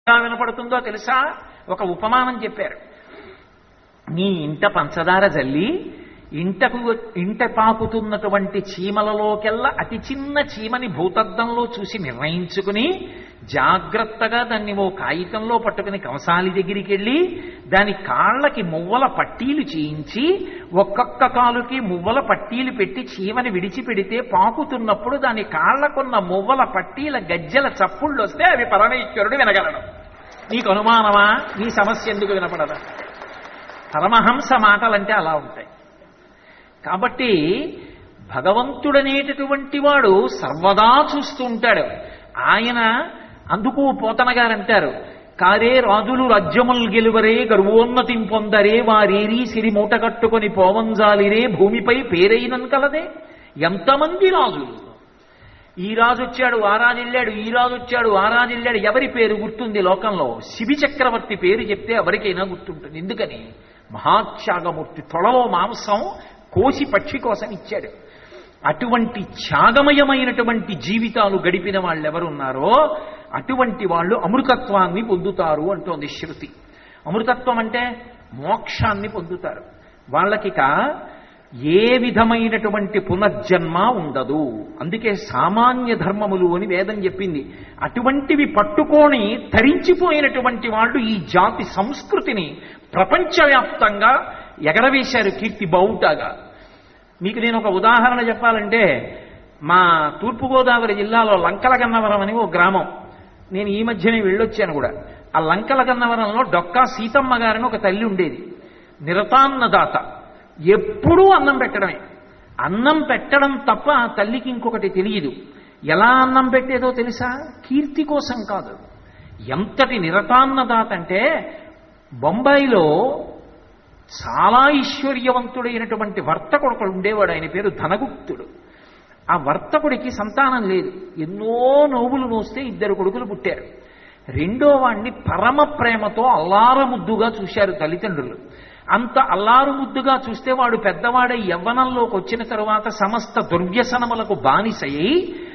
ఎలా వినపడుతుందో తెలుసా ఒక ఉపమానం చెప్పారు నీ ఇంట పంచదార జల్లి ఇంటకు ఇంట పాకుతున్నటువంటి చీమలలోకెల్లా అతి చిన్న చీమని భూతద్దంలో చూసి నిర్ణయించుకుని జాగ్రత్తగా దాన్ని ఓ కాగితంలో పట్టుకుని కంసాలి దగ్గరికి వెళ్ళి దాని కాళ్ళకి మువ్వల పట్టీలు చేయించి ఒక్కొక్క కాలుకి మువ్వల పట్టీలు పెట్టి చీమని విడిచిపెడితే పాకుతున్నప్పుడు దాని కాళ్ళకున్న మువ్వల పట్టీల గజ్జల చప్పుళ్ళు వస్తే అవి పరమేశ్వరుడు వినగలడు నీకు అనుమానమా నీ సమస్య ఎందుకు వినపడదా పరమహంస మాటలంటే అలా ఉంటాయి కాబట్టి భగవంతుడనేటటువంటి వాడు సర్వదా చూస్తూ ఉంటాడు ఆయన అందుకు పోతన గారు అంటారు కారే రాజులు రాజ్యములు గెలువరే గర్వోన్నతిం పొందరే వారేరి సిరి మూట కట్టుకొని పోవంజాలిరే భూమిపై పేరైనం కలదే ఎంతమంది రాజులు ఈ రాజు వచ్చాడు ఆ రాజు వెళ్ళాడు ఈ రాజు వచ్చాడు ఆ రాజు వెళ్ళాడు ఎవరి పేరు గుర్తుంది లోకంలో శిబి చక్రవర్తి పేరు చెప్తే ఎవరికైనా గుర్తుంటుంది ఎందుకని మహాత్యాగమూర్తి తొడలో మాంసం కోసి పక్షి కోసం ఇచ్చాడు అటువంటి త్యాగమయమైనటువంటి జీవితాలు గడిపిన వాళ్ళు ఎవరున్నారో అటువంటి వాళ్ళు అమృతత్వాన్ని పొందుతారు అంటోంది శృతి అమృతత్వం అంటే మోక్షాన్ని పొందుతారు వాళ్ళకిక ఏ విధమైనటువంటి పునర్జన్మ ఉండదు అందుకే సామాన్య ధర్మములు అని వేదం చెప్పింది అటువంటివి పట్టుకొని తరించిపోయినటువంటి వాళ్ళు ఈ జాతి సంస్కృతిని ప్రపంచవ్యాప్తంగా ఎగరవేశారు కీర్తి బావుటాగా మీకు నేను ఒక ఉదాహరణ చెప్పాలంటే మా తూర్పుగోదావరి జిల్లాలో లంకల గన్నవరం అని ఒక గ్రామం నేను ఈ మధ్యనే వెళ్ళొచ్చాను కూడా ఆ లంకల గన్నవరంలో డొక్కా సీతమ్మ గారిని ఒక తల్లి ఉండేది నిరతాన్నదాత ఎప్పుడూ అన్నం పెట్టడమే అన్నం పెట్టడం తప్ప ఆ తల్లికి ఇంకొకటి తెలియదు ఎలా అన్నం పెట్టేదో తెలుసా కీర్తి కోసం కాదు ఎంతటి నిరతాన్నదాత అంటే బొంబాయిలో చాలా ఐశ్వర్యవంతుడైనటువంటి వర్తకుడు ఒకడు ఉండేవాడు ఆయన పేరు ధనగుప్తుడు ఆ వర్తకుడికి సంతానం లేదు ఎన్నో నోవులు నోస్తే ఇద్దరు కొడుకులు పుట్టారు రెండో వాణ్ణి పరమ ప్రేమతో అల్లారముద్దుగా చూశారు తల్లిదండ్రులు అంత అల్లారుముద్దుగా చూస్తే వాడు పెద్దవాడై యవ్వనంలోకి వచ్చిన తరువాత సమస్త దుర్వ్యసనములకు బానిసయ్యి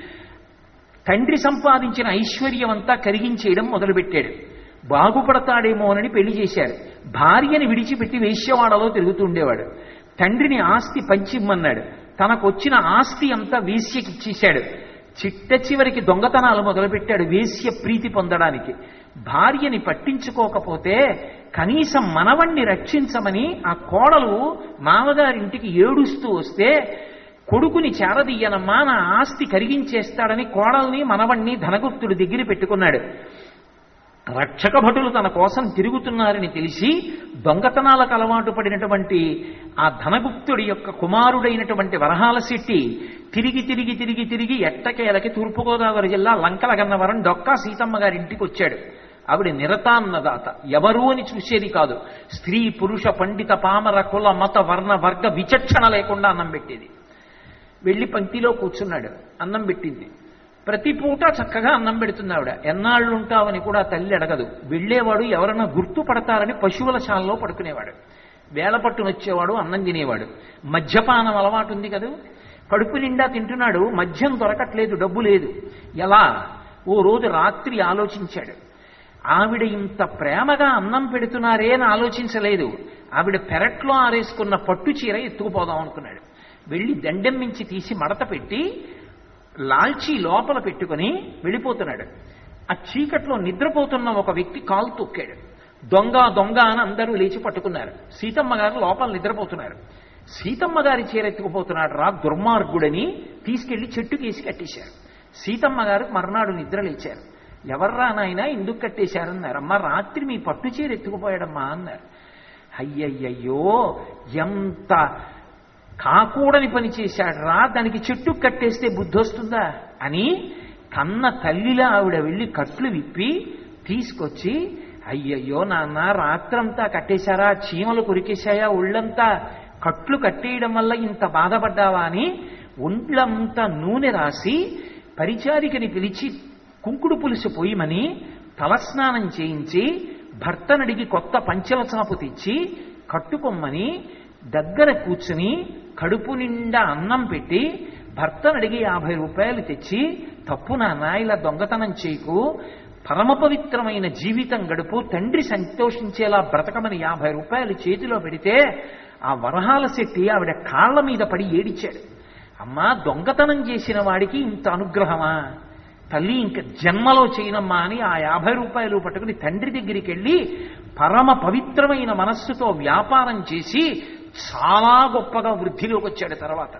తండ్రి సంపాదించిన ఐశ్వర్యం అంతా కరిగించేయడం మొదలుపెట్టాడు బాగుపడతాడేమోనని పెళ్లి చేశారు భార్యని విడిచిపెట్టి వేశ్యవాడలో తిరుగుతూ ఉండేవాడు తండ్రిని ఆస్తి పంచిమ్మన్నాడు తనకు వచ్చిన ఆస్తి అంతా వేశ్యకిచ్చేశాడు చిట్ట చివరికి దొంగతనాలు మొదలుపెట్టాడు వేశ్య ప్రీతి పొందడానికి భార్యని పట్టించుకోకపోతే కనీసం మనవణ్ణి రక్షించమని ఆ కోడలు మామగారింటికి ఏడుస్తూ వస్తే కొడుకుని చేరదీయనమ్మా నా ఆస్తి కరిగించేస్తాడని కోడల్ని మనవణ్ణి ధనగుప్తుడి దగ్గర పెట్టుకున్నాడు రక్షక భటులు తన కోసం తిరుగుతున్నారని తెలిసి దొంగతనాలకు అలవాటు పడినటువంటి ఆ ధనగుప్తుడి యొక్క కుమారుడైనటువంటి వరహాల శెట్టి తిరిగి తిరిగి తిరిగి తిరిగి ఎట్టకేలకి తూర్పుగోదావరి జిల్లా లంకల గన్నవరం డొక్కా సీతమ్మ గారి ఇంటికి వచ్చాడు ఆవిడ నిరతాన్నదాత ఎవరు అని చూసేది కాదు స్త్రీ పురుష పండిత పామర కుల మత వర్ణ వర్గ విచక్షణ లేకుండా అన్నం పెట్టేది వెళ్ళి పంక్తిలో కూర్చున్నాడు అన్నం పెట్టింది ప్రతి పూట చక్కగా అన్నం పెడుతుంది ఆవిడ ఎన్నాళ్ళు ఉంటావని కూడా తల్లి అడగదు వెళ్ళేవాడు ఎవరన్నా గుర్తుపడతారని పశువుల శాలలో పడుకునేవాడు వేల పట్టున వచ్చేవాడు అన్నం తినేవాడు మద్యపానం అలవాటు ఉంది కదా కడుపు నిండా తింటున్నాడు మద్యం దొరకట్లేదు డబ్బు లేదు ఎలా ఓ రోజు రాత్రి ఆలోచించాడు ఆవిడ ఇంత ప్రేమగా అన్నం పెడుతున్నారే అని ఆలోచించలేదు ఆవిడ పెరట్లో ఆరేసుకున్న పట్టు చీర ఎత్తుకుపోదాం అనుకున్నాడు వెళ్ళి దండెం మించి తీసి మడత పెట్టి లాల్చీ లోపల పెట్టుకుని వెళ్ళిపోతున్నాడు ఆ చీకట్లో నిద్రపోతున్న ఒక వ్యక్తి కాలు తొక్కాడు దొంగ దొంగ అని అందరూ లేచి పట్టుకున్నారు సీతమ్మ గారు లోపల నిద్రపోతున్నారు సీతమ్మ గారి చీరెత్తుకుపోతున్నాడు రా దుర్మార్గుడని తీసుకెళ్లి చెట్టుకేసి కట్టేశారు సీతమ్మ గారు మర్నాడు నిద్ర లేచారు ఎవర్రా నాయన ఎందుకు కట్టేశారన్నారు అమ్మ రాత్రి మీ పట్టు చీర ఎత్తుకుపోయాడమ్మా అన్నారు అయ్యయ్యయ్యో ఎంత కాకూడని పని చేశాడు రా దానికి చెట్టు కట్టేస్తే బుద్ధి వస్తుందా అని కన్న తల్లిలా ఆవిడ వెళ్ళి కట్లు విప్పి తీసుకొచ్చి అయ్యయ్యో నాన్న రాత్రంతా కట్టేశారా చీమలు కొరికేశాయా ఒళ్ళంతా కట్లు కట్టేయడం వల్ల ఇంత బాధపడ్డావా అని ఒంట్లంతా నూనె రాసి పరిచారికని పిలిచి కుంకుడు పులుసు పొయ్యమని తలస్నానం చేయించి భర్తనడిగి కొత్త పంచల చాపు తెచ్చి కట్టుకొమ్మని దగ్గర కూర్చుని కడుపు నిండా అన్నం పెట్టి భర్తను అడిగి యాభై రూపాయలు తెచ్చి తప్పు నాన్న ఇలా దొంగతనం చేయకు పరమ పవిత్రమైన జీవితం గడుపు తండ్రి సంతోషించేలా బ్రతకమని యాభై రూపాయలు చేతిలో పెడితే ఆ వరహాల శెట్టి ఆవిడ కాళ్ళ మీద పడి ఏడిచాడు అమ్మా దొంగతనం చేసిన వాడికి ఇంత అనుగ్రహమా తల్లి ఇంక జన్మలో చేయనమ్మా అని ఆ యాభై రూపాయలు పట్టుకుని తండ్రి దగ్గరికి వెళ్ళి పరమ పవిత్రమైన మనస్సుతో వ్యాపారం చేసి చాలా గొప్పగా వృద్ధిలోకి వచ్చాడు తర్వాత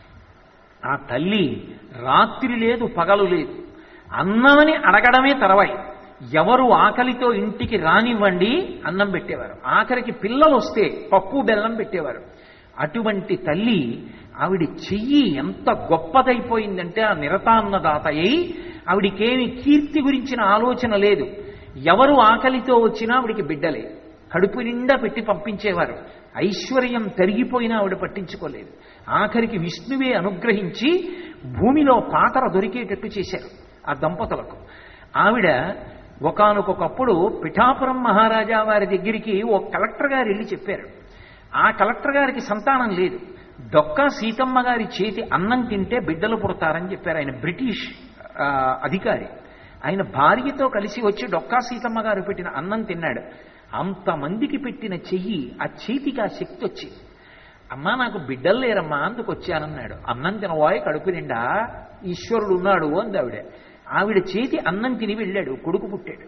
ఆ తల్లి రాత్రి లేదు పగలు లేదు అన్నమని అడగడమే తర్వాయి ఎవరు ఆకలితో ఇంటికి రానివ్వండి అన్నం పెట్టేవారు ఆఖరికి పిల్లలు వస్తే పప్పు బెల్లం పెట్టేవారు అటువంటి తల్లి ఆవిడ చెయ్యి ఎంత గొప్పదైపోయిందంటే ఆ నిరతాన్నదాతయ్యి ఆవిడికేమి కీర్తి గురించిన ఆలోచన లేదు ఎవరు ఆకలితో వచ్చినా ఆవిడికి బిడ్డలే కడుపు నిండా పెట్టి పంపించేవారు ఐశ్వర్యం తరిగిపోయినా ఆవిడ పట్టించుకోలేదు ఆఖరికి విష్ణువే అనుగ్రహించి భూమిలో పాతర దొరికేటట్టు చేశారు ఆ దంపతులకు ఆవిడ ఒకానొకప్పుడు పిఠాపురం మహారాజా వారి దగ్గరికి ఓ కలెక్టర్ గారు వెళ్ళి చెప్పారు ఆ కలెక్టర్ గారికి సంతానం లేదు డొక్కా సీతమ్మ గారి చేతి అన్నం తింటే బిడ్డలు పుడతారని చెప్పారు ఆయన బ్రిటిష్ ఆ, అధికారి ఆయన భార్యతో కలిసి వచ్చి డొక్కా సీతమ్మ గారు పెట్టిన అన్నం తిన్నాడు అంతమందికి పెట్టిన చెయ్యి ఆ చేతికి ఆ శక్తి వచ్చింది అమ్మా నాకు బిడ్డలు లేరమ్మా అందుకు వచ్చానన్నాడు అన్నం తినవాయి కడుపు నిండా ఈశ్వరుడు ఉన్నాడు అంది ఆవిడ ఆవిడ చేతి అన్నం తిని వెళ్ళాడు కొడుకు పుట్టాడు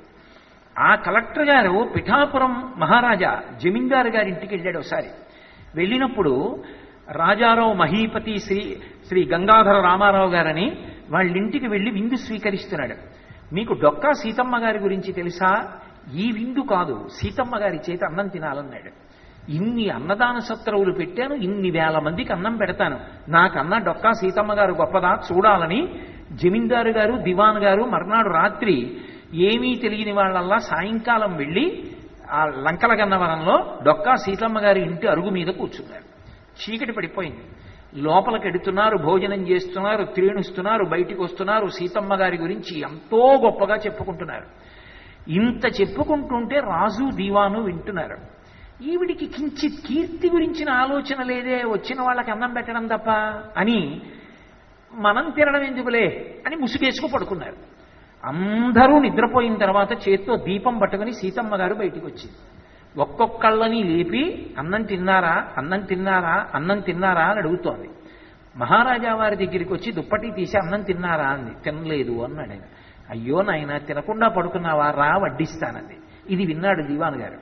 ఆ కలెక్టర్ గారు పిఠాపురం మహారాజా జమీందారు గారి ఇంటికి వెళ్ళాడు ఒకసారి వెళ్ళినప్పుడు రాజారావు మహీపతి శ్రీ శ్రీ గంగాధర రామారావు గారని వాళ్ళ ఇంటికి వెళ్ళి విందు స్వీకరిస్తున్నాడు మీకు డొక్కా సీతమ్మ గారి గురించి తెలుసా ఈ విందు కాదు సీతమ్మ గారి చేతి అన్నం తినాలన్నాడు ఇన్ని అన్నదాన సత్రవులు పెట్టాను ఇన్ని వేల మందికి అన్నం పెడతాను నాకన్నా డొక్కా సీతమ్మ గారు గొప్పదా చూడాలని జమీందారు గారు దివాన్ గారు మర్నాడు రాత్రి ఏమీ తెలియని వాళ్ళల్లా సాయంకాలం వెళ్ళి ఆ లంకల గన్నవరంలో డొక్కా సీతమ్మ గారి ఇంటి అరుగు మీద కూర్చున్నారు చీకటి పడిపోయింది లోపలికి ఎడుతున్నారు భోజనం చేస్తున్నారు త్రీణుస్తున్నారు బయటికి వస్తున్నారు సీతమ్మ గారి గురించి ఎంతో గొప్పగా చెప్పుకుంటున్నారు ఇంత చెప్పుకుంటుంటే రాజు దీవాను వింటున్నారు ఈవిడికి కించిత్ కీర్తి గురించిన ఆలోచన లేదే వచ్చిన వాళ్ళకి అన్నం పెట్టడం తప్ప అని మనం తినడం ఎందుకులే అని ముసుగేసుకు పడుకున్నారు అందరూ నిద్రపోయిన తర్వాత చేత్తో దీపం పట్టుకుని సీతమ్మ గారు బయటికి వచ్చింది ఒక్కొక్కళ్ళని లేపి అన్నం తిన్నారా అన్నం తిన్నారా అన్నం తిన్నారా అని అడుగుతోంది మహారాజా వారి దగ్గరికి వచ్చి దుప్పటి తీసి అన్నం తిన్నారా అంది తినలేదు అన్నాడు ఆయన అయ్యో నాయన తినకుండా పడుకున్నావా రా వడ్డిస్తానంది ఇది విన్నాడు దివాన్ గారు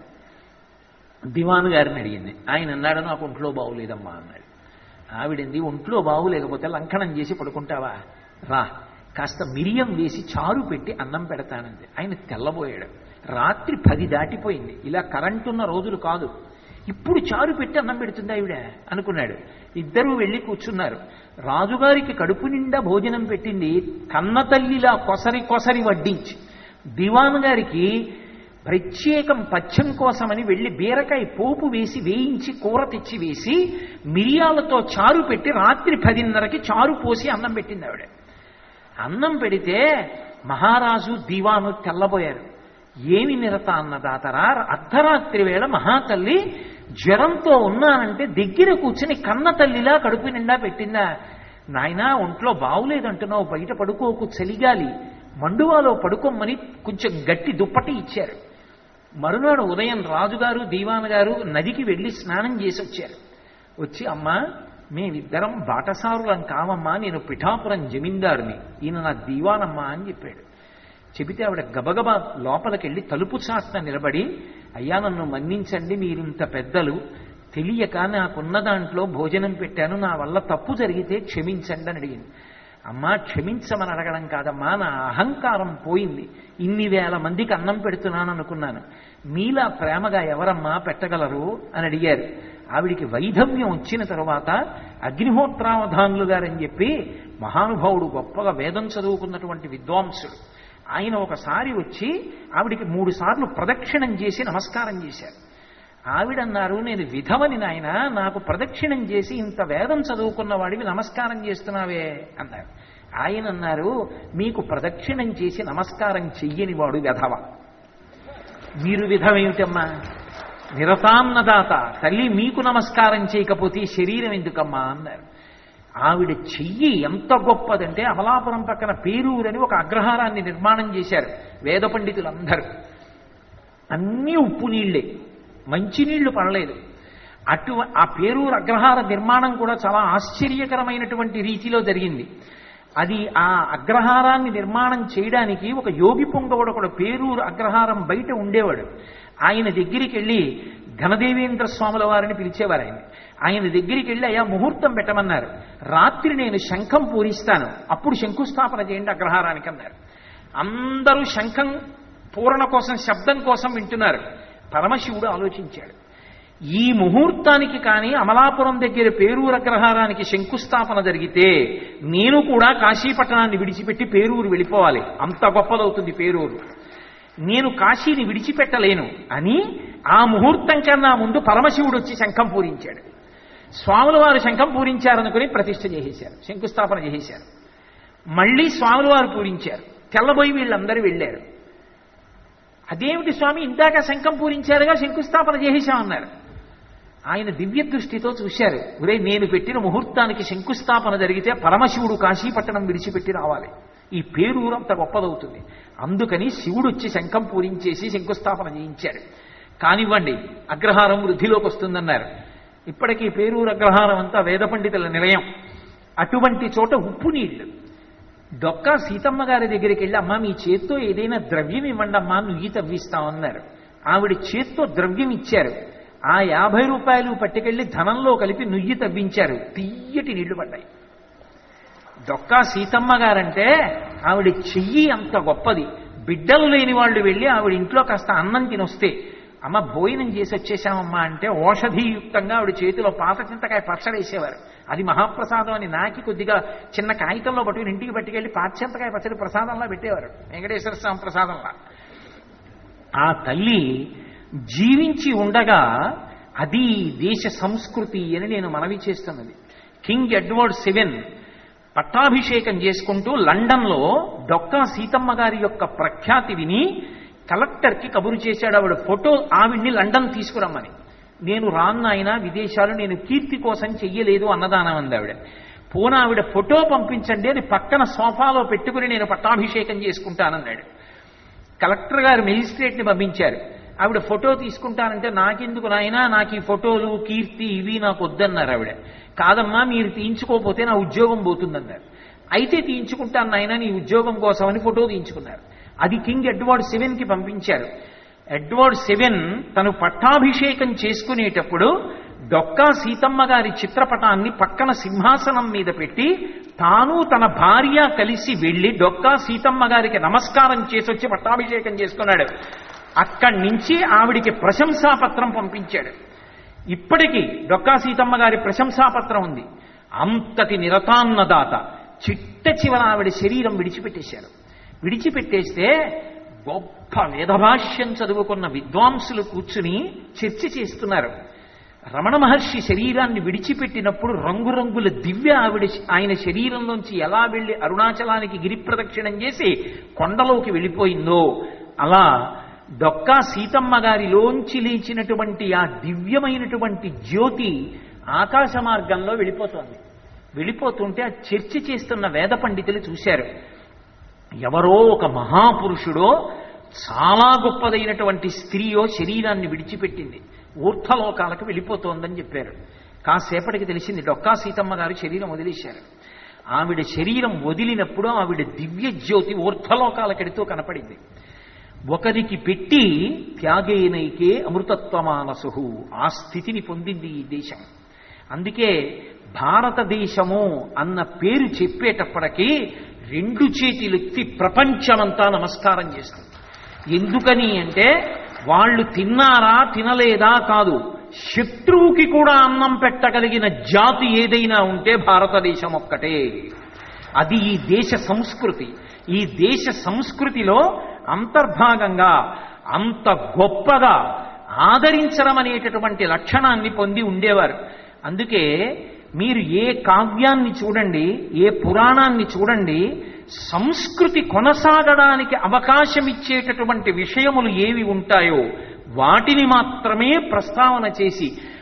దివాన్ గారిని అడిగింది ఆయన అన్నాడు నాకు ఒంట్లో బాగులేదమ్మా అన్నాడు ఆవిడంది ఒంట్లో బాగులేకపోతే లంకనం చేసి పడుకుంటావా రా కాస్త మిరియం వేసి చారు పెట్టి అన్నం పెడతానంది ఆయన తెల్లబోయాడు రాత్రి పది దాటిపోయింది ఇలా కరెంటు ఉన్న రోజులు కాదు ఇప్పుడు చారు పెట్టి అన్నం పెడుతుంది ఆవిడ అనుకున్నాడు ఇద్దరూ వెళ్ళి కూర్చున్నారు రాజుగారికి కడుపు నిండా భోజనం పెట్టింది కన్న తల్లిలా కొసరి కొసరి వడ్డించి దివాన్ గారికి ప్రత్యేకం పచ్చం కోసమని వెళ్ళి బీరకాయ పోపు వేసి వేయించి కూర తెచ్చి వేసి మిరియాలతో చారు పెట్టి రాత్రి పదిన్నరకి చారు పోసి అన్నం పెట్టింది ఆవిడ అన్నం పెడితే మహారాజు దివాను తెల్లబోయారు ఏమి నిరత అన్నదాతరా అర్ధరాత్రి వేళ మహాతల్లి జ్వరంతో ఉన్నానంటే దగ్గర కూర్చుని కన్న తల్లిలా కడుపు నిండా పెట్టిందా నాయనా ఒంట్లో బావులేదంటున్నావు బయట పడుకోకు చలిగాలి మండువాలో పడుకోమని కొంచెం గట్టి దుప్పటి ఇచ్చారు మరునాడు ఉదయం రాజుగారు దీవాన్ గారు నదికి వెళ్ళి స్నానం చేసి వచ్చారు వచ్చి అమ్మా మేమిద్దరం బాటసారులం కావమ్మా నేను పిఠాపురం జమీందారుని ఈయన నా దీవానమ్మా అని చెప్పాడు చెబితే ఆవిడ గబగబా లోపలికెళ్ళి తలుపు చాట్న నిలబడి అయ్యా నన్ను మన్నించండి మీరింత పెద్దలు తెలియక నాకున్న దాంట్లో భోజనం పెట్టాను నా వల్ల తప్పు జరిగితే క్షమించండి అని అడిగింది అమ్మా క్షమించమని అడగడం కాదమ్మా నా అహంకారం పోయింది ఇన్ని వేల మందికి అన్నం పెడుతున్నాను అనుకున్నాను మీలా ప్రేమగా ఎవరమ్మా పెట్టగలరు అని అడిగారు ఆవిడికి వైధవ్యం వచ్చిన తరువాత అగ్నిహోత్రావధానులు గారని చెప్పి మహానుభావుడు గొప్పగా వేదం చదువుకున్నటువంటి విద్వాంసుడు ఆయన ఒకసారి వచ్చి ఆవిడికి మూడు సార్లు ప్రదక్షిణం చేసి నమస్కారం చేశారు ఆవిడన్నారు నేను విధవని నాయన నాకు ప్రదక్షిణం చేసి ఇంత వేదం చదువుకున్న వాడివి నమస్కారం చేస్తున్నావే అన్నారు ఆయన అన్నారు మీకు ప్రదక్షిణం చేసి నమస్కారం చెయ్యని వాడు విధవ మీరు విధవేమిటమ్మా నిరతాన్నదాత తల్లి మీకు నమస్కారం చేయకపోతే ఈ శరీరం ఎందుకమ్మా అన్నారు ఆవిడ చెయ్యి ఎంత గొప్పదంటే అమలాపురం పక్కన పేరూరని ఒక అగ్రహారాన్ని నిర్మాణం చేశారు వేద పండితులందరూ అన్నీ ఉప్పు నీళ్లే మంచినీళ్లు పడలేదు అటు ఆ పేరూరు అగ్రహార నిర్మాణం కూడా చాలా ఆశ్చర్యకరమైనటువంటి రీతిలో జరిగింది అది ఆ అగ్రహారాన్ని నిర్మాణం చేయడానికి ఒక యోగి పొంగవుడు ఒకడు పేరూరు అగ్రహారం బయట ఉండేవాడు ఆయన దగ్గరికి వెళ్ళి ఘనదేవేంద్ర స్వాముల వారిని పిలిచేవారు ఆయన ఆయన దగ్గరికి వెళ్ళి అయ్యా ముహూర్తం పెట్టమన్నారు రాత్రి నేను శంఖం పూరిస్తాను అప్పుడు శంకుస్థాపన చేయండి అగ్రహారానికి అన్నారు అందరూ శంఖం పూరణ కోసం శబ్దం కోసం వింటున్నారు పరమశివుడు ఆలోచించాడు ఈ ముహూర్తానికి కానీ అమలాపురం దగ్గర పేరూరు అగ్రహారానికి శంకుస్థాపన జరిగితే నేను కూడా కాశీపట్టణాన్ని విడిచిపెట్టి పేరూరు వెళ్ళిపోవాలి అంత గొప్పదవుతుంది పేరూరు నేను కాశీని విడిచిపెట్టలేను అని ఆ ముహూర్తం కన్నా ముందు పరమశివుడు వచ్చి శంఖం పూరించాడు స్వాముల వారు శంఖం పూరించారనుకుని ప్రతిష్ఠ చేసేశారు శంకుస్థాపన చేసేశారు మళ్ళీ స్వాముల వారు పూరించారు తెల్లబోయి వీళ్ళందరూ వెళ్ళారు అదేమిటి స్వామి ఇందాక శంఖం పూరించారుగా శంకుస్థాపన చేసేశామన్నారు ఆయన దివ్య దృష్టితో చూశారు ఒరే నేను పెట్టిన ముహూర్తానికి శంకుస్థాపన జరిగితే పరమశివుడు కాశీపట్టణం విడిచిపెట్టి రావాలి ఈ పేరూరు అంత గొప్పదవుతుంది అందుకని శివుడు వచ్చి శంఖం పూరించేసి శంకుస్థాపన చేయించాడు కానివ్వండి అగ్రహారం వృద్ధిలోకి వస్తుందన్నారు ఇప్పటికీ పేరూరు అగ్రహారం అంతా వేద పండితుల నిలయం అటువంటి చోట ఉప్పు నీళ్లు డొక్కా సీతమ్మ గారి దగ్గరికి వెళ్ళి అమ్మా మీ చేత్తో ఏదైనా ద్రవ్యం ఇవ్వండి అమ్మా నుయ్యి తవ్విస్తామన్నారు ఆవిడ చేత్తో ద్రవ్యం ఇచ్చారు ఆ యాభై రూపాయలు పట్టుకెళ్లి ధనంలో కలిపి నుయ్యి తవ్వించారు తీయటి నీళ్లు పడ్డాయి డొక్కా సీతమ్మ గారంటే ఆవిడ చెయ్యి అంత గొప్పది బిడ్డలు లేని వాళ్ళు వెళ్ళి ఆవిడ ఇంట్లో కాస్త అన్నం తినొస్తే అమ్మ భోజనం చేసి వచ్చేసామమ్మా అంటే ఓషధీయుక్తంగా ఆవిడ చేతిలో పాత చింతకాయ పచ్చడి వేసేవారు అది మహాప్రసాదం అని నాకి కొద్దిగా చిన్న కాగితంలో పట్టుకుని ఇంటికి పట్టుకెళ్ళి పాత చింతకాయ పచ్చడి ప్రసాదంలా పెట్టేవారు వెంకటేశ్వర స్వామి ప్రసాదంలా ఆ తల్లి జీవించి ఉండగా అది దేశ సంస్కృతి అని నేను మనవి చేస్తున్నది కింగ్ ఎడ్వర్డ్ సెవెన్ పట్టాభిషేకం చేసుకుంటూ లండన్లో డొక్కా సీతమ్మ గారి యొక్క ప్రఖ్యాతి విని కలెక్టర్కి కబురు చేశాడు ఆవిడ ఫోటో ఆవిడ్ని లండన్ తీసుకురమ్మని నేను రాన్నాయన విదేశాలు నేను కీర్తి కోసం చెయ్యలేదు అన్నదానం అంది ఆవిడ పోనా ఆవిడ ఫోటో పంపించండి అది పక్కన సోఫాలో పెట్టుకుని నేను పట్టాభిషేకం చేసుకుంటానన్నాడు కలెక్టర్ గారు మెజిస్ట్రేట్ని పంపించారు ఆవిడ ఫోటో తీసుకుంటానంటే నాకెందుకు నాయనా నాకు ఈ ఫోటోలు కీర్తి ఇవి నాకు వద్దన్నారు ఆవిడ కాదమ్మా మీరు తీయించుకోకపోతే నా ఉద్యోగం పోతుందన్నారు అయితే తీయించుకుంటాను నాయన నీ ఉద్యోగం కోసమని ఫోటో తీయించుకున్నారు అది కింగ్ ఎడ్వర్డ్ సెవెన్ కి పంపించారు ఎడ్వర్డ్ సెవెన్ తను పట్టాభిషేకం చేసుకునేటప్పుడు డొక్కా సీతమ్మ గారి చిత్రపటాన్ని పక్కన సింహాసనం మీద పెట్టి తాను తన భార్య కలిసి వెళ్లి డొక్కా సీతమ్మ గారికి నమస్కారం చేసి వచ్చి పట్టాభిషేకం చేసుకున్నాడు అక్కడి నుంచి ఆవిడికి ప్రశంసాపత్రం పంపించాడు ఇప్పటికీ డొక్కా సీతమ్మ గారి ప్రశంసాపత్రం ఉంది అంతటి నిరతాన్నదాత చిట్ట చివర ఆవిడ శరీరం విడిచిపెట్టేశారు విడిచిపెట్టేస్తే గొప్ప వేదభాష్యం చదువుకున్న విద్వాంసులు కూర్చుని చర్చ చేస్తున్నారు రమణ మహర్షి శరీరాన్ని విడిచిపెట్టినప్పుడు రంగురంగుల దివ్య ఆవిడ ఆయన శరీరంలోంచి ఎలా వెళ్ళి అరుణాచలానికి గిరి ప్రదక్షిణం చేసి కొండలోకి వెళ్ళిపోయిందో అలా డొక్కా సీతమ్మ గారిలోంచి లేచినటువంటి ఆ దివ్యమైనటువంటి జ్యోతి ఆకాశ మార్గంలో వెళ్ళిపోతోంది వెళ్ళిపోతుంటే ఆ చర్చ చేస్తున్న వేద పండితులు చూశారు ఎవరో ఒక మహాపురుషుడో చాలా గొప్పదైనటువంటి స్త్రీయో శరీరాన్ని విడిచిపెట్టింది ఊర్ధలోకాలకు వెళ్ళిపోతోందని చెప్పారు కాసేపటికి తెలిసింది డొక్కా సీతమ్మ గారు శరీరం వదిలేశారు ఆవిడ శరీరం వదిలినప్పుడు ఆవిడ దివ్య జ్యోతి ఊర్ధలోకాలకెడుతూ కనపడింది ఒకరికి పెట్టి త్యాగేనైకే అమృతత్వమానసు ఆ స్థితిని పొందింది ఈ దేశం అందుకే భారతదేశము అన్న పేరు చెప్పేటప్పటికీ రెండు చేతులెత్తి ప్రపంచమంతా నమస్కారం చేస్తుంది ఎందుకని అంటే వాళ్ళు తిన్నారా తినలేదా కాదు శత్రువుకి కూడా అన్నం పెట్టగలిగిన జాతి ఏదైనా ఉంటే భారతదేశం ఒక్కటే అది ఈ దేశ సంస్కృతి ఈ దేశ సంస్కృతిలో అంతర్భాగంగా అంత గొప్పగా ఆదరించడం అనేటటువంటి లక్షణాన్ని పొంది ఉండేవారు అందుకే మీరు ఏ కావ్యాన్ని చూడండి ఏ పురాణాన్ని చూడండి సంస్కృతి కొనసాగడానికి అవకాశం ఇచ్చేటటువంటి విషయములు ఏవి ఉంటాయో వాటిని మాత్రమే ప్రస్తావన చేసి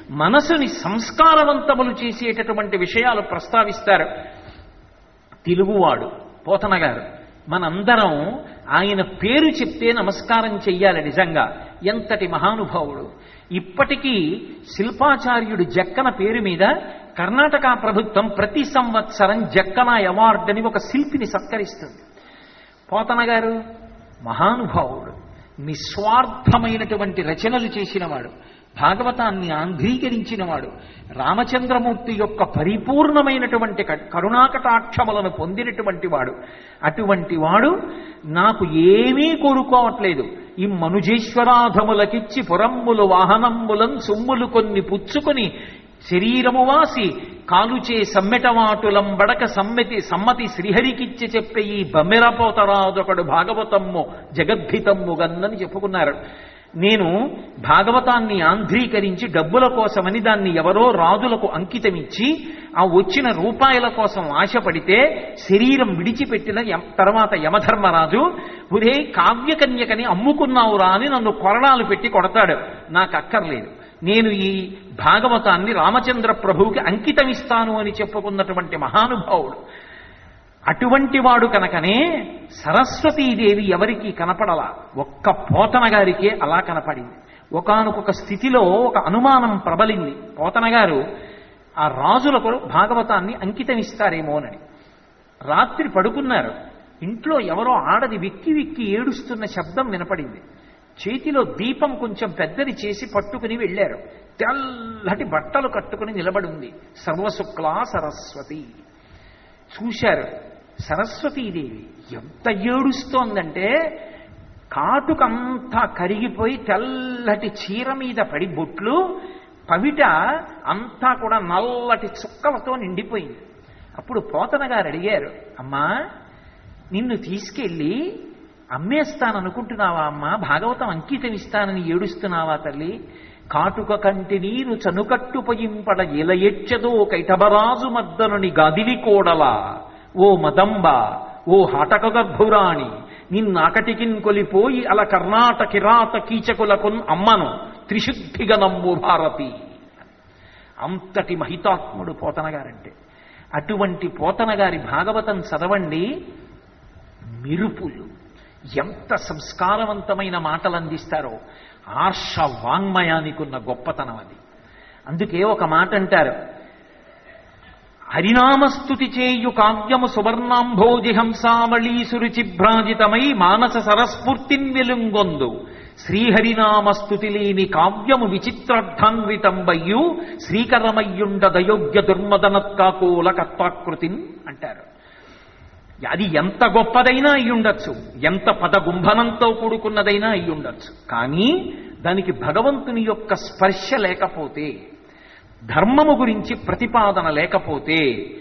మనసుని సంస్కారవంతములు చేసేటటువంటి విషయాలు ప్రస్తావిస్తారు తెలుగువాడు పోతన గారు మనందరం ఆయన పేరు చెప్తే నమస్కారం చెయ్యాలి నిజంగా ఎంతటి మహానుభావుడు ఇప్పటికీ శిల్పాచార్యుడు జక్కన పేరు మీద కర్ణాటక ప్రభుత్వం ప్రతి సంవత్సరం జక్కన అవార్డు అని ఒక శిల్పిని సత్కరిస్తుంది పోతన గారు మహానుభావుడు నిస్వార్థమైనటువంటి రచనలు చేసినవాడు భాగవతాన్ని ఆంధ్రీకరించినవాడు రామచంద్రమూర్తి యొక్క పరిపూర్ణమైనటువంటి క- కరుణాకటాక్షములను పొందినటువంటి వాడు అటువంటి వాడు నాకు ఏమీ కోరుకోవట్లేదు ఈ మనుజేశ్వరాధములకిచ్చి పురమ్ములు వాహనమ్ములం సొమ్ములు కొన్ని పుచ్చుకొని శరీరము వాసి కాలుచే సమ్మెటవాటులం బడక సమ్మెతి సమ్మతి శ్రీహరికిచ్చి చెప్పే ఈ బమ్మెరపోతరాదొకడు భాగవతమ్ము జగద్భితమ్ము గన్నని చెప్పుకున్నారు నేను భాగవతాన్ని ఆంధ్రీకరించి డబ్బుల కోసమని దాన్ని ఎవరో రాజులకు అంకితమిచ్చి ఆ వచ్చిన రూపాయల కోసం ఆశపడితే శరీరం విడిచిపెట్టిన యం- తర్వాత యమధర్మరాజు ఒరే కావ్యకన్యకని అమ్ముకున్నావురా అని నన్ను కొరడాలు పెట్టి కొడతాడు నాకు అక్కర్లేదు నేను ఈ భాగవతాన్ని రామచంద్ర ప్రభువుకి అంకితమిస్తాను అని చెప్పుకున్నటువంటి మహానుభావుడు అటువంటి వాడు కనుకనే సరస్వతీదేవి ఎవరికి కనపడలా ఒక్క పోతన గారికే అలా కనపడింది ఒకానొక స్థితిలో ఒక అనుమానం ప్రబలింది పోతన గారు ఆ రాజులకు భాగవతాన్ని అంకితం ఇస్తారేమోనని రాత్రి పడుకున్నారు ఇంట్లో ఎవరో ఆడది విక్కి విక్కి ఏడుస్తున్న శబ్దం వినపడింది చేతిలో దీపం కొంచెం పెద్దది చేసి పట్టుకుని వెళ్ళారు తెల్లటి బట్టలు కట్టుకుని నిలబడి ఉంది సర్వశుక్లా సరస్వతి చూశారు సరస్వతీదేవి ఎంత ఏడుస్తోందంటే కాటుకంతా కరిగిపోయి తెల్లటి చీర మీద పడి బొట్లు పవిట అంతా కూడా నల్లటి చుక్కలతో నిండిపోయింది అప్పుడు పోతన గారు అడిగారు అమ్మా నిన్ను తీసుకెళ్ళి అమ్మేస్తాననుకుంటున్నావా అమ్మా భాగవతం అంకితం ఇస్తానని ఏడుస్తున్నావా తల్లి కాటుక కంటి నీరు చనుకట్టు పొయింపడ ఇల ఎచ్చదో కైటబరాజు మద్దనుని గదిలి కోడలా ఓ మదంబ ఓ హటక గర్భురాణి నిన్నాకటికిన్ కొలిపోయి అల కర్ణాట కిరాత కీచకులకున్ అమ్మను త్రిశుద్ధిగా నమ్ము భారతి అంతటి మహితాత్ముడు పోతన గారంటే అటువంటి పోతన గారి భాగవతం చదవండి మిరుపులు ఎంత సంస్కారవంతమైన మాటలు అందిస్తారో ఆర్ష వాంగ్మయానికి ఉన్న గొప్పతనం అది అందుకే ఒక మాట అంటారు హరినామస్తుతి చేయు కావ్యము సువర్ణాంభోజి హంసావళీ సురుచిభ్రాజితమై మానస సరస్ఫూర్తిన్ వెలుంగొందు శ్రీహరినామస్తుతి లేని కావ్యము విచిత్రార్థాన్వితంబయ్యు శ్రీకరమయ్యుండ దయోగ్య దుర్మదనత్కాకోల కత్వాకృతిన్ అంటారు అది ఎంత గొప్పదైనా అయి ఉండొచ్చు ఎంత పదగుంభనంతో కూడుకున్నదైనా అయి ఉండొచ్చు కానీ దానికి భగవంతుని యొక్క స్పర్శ లేకపోతే ధర్మము గురించి ప్రతిపాదన లేకపోతే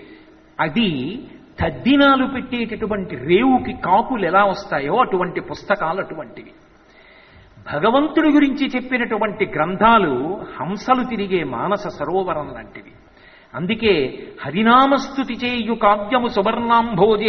అది తద్దినాలు పెట్టేటటువంటి రేవుకి కాకులు ఎలా వస్తాయో అటువంటి పుస్తకాలు అటువంటివి భగవంతుడి గురించి చెప్పినటువంటి గ్రంథాలు హంసలు తిరిగే మానస సరోవరం లాంటివి అందుకే హరినామస్తుతి చేయు కావ్యము సువర్ణాంభోజి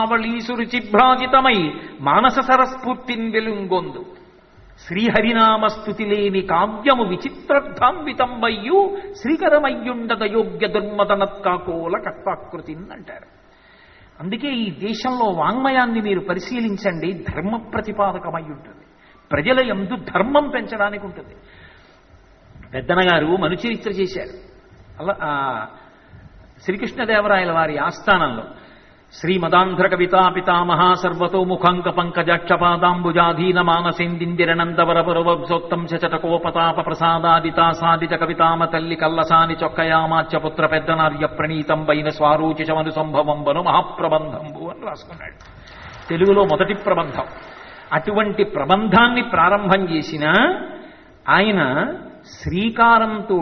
హంసావళీసురుచిభ్రాజితమై మానస సరస్ఫూర్తిన్ వెలుంగొందు శ్రీహరినామస్తుతి లేని కావ్యము విచిత్రర్థాన్వితంబయ్యు శ్రీకరమయ్యుండద యోగ్య దుర్మదనత్కాకోల కత్వాకృతిన్ అంటారు అందుకే ఈ దేశంలో వాంగ్మయాన్ని మీరు పరిశీలించండి ధర్మ ప్రతిపాదకమై ఉంటుంది ప్రజల ఎందు ధర్మం పెంచడానికి ఉంటుంది పెద్దనగారు మనుచరిత్ర చేశారు అలా ఆ, శ్రీకృష్ణదేవరాయల వారి ఆస్థానంలో శ్రీమదాంధ్ర కవితా పితామహ సర్వతోముఖాంక పంకజాక్షపాదాంబుజాధీన మానసేందిందిరనందవరపురవసోత్తం శచటకోపతాప ప్రసాదాదితా సాదిత కవితామ తల్లి కల్లసాని చొక్కయామాచ్య పుత్ర పెద్దనార్య ప్రణీతం పైన స్వారూచిషమను సంభవంబను మహాప్రబంధంబు అని రాసుకున్నాడు తెలుగులో మొదటి ప్రబంధం అటువంటి ప్రబంధాన్ని ప్రారంభం చేసిన ఆయన శ్రీకారంతో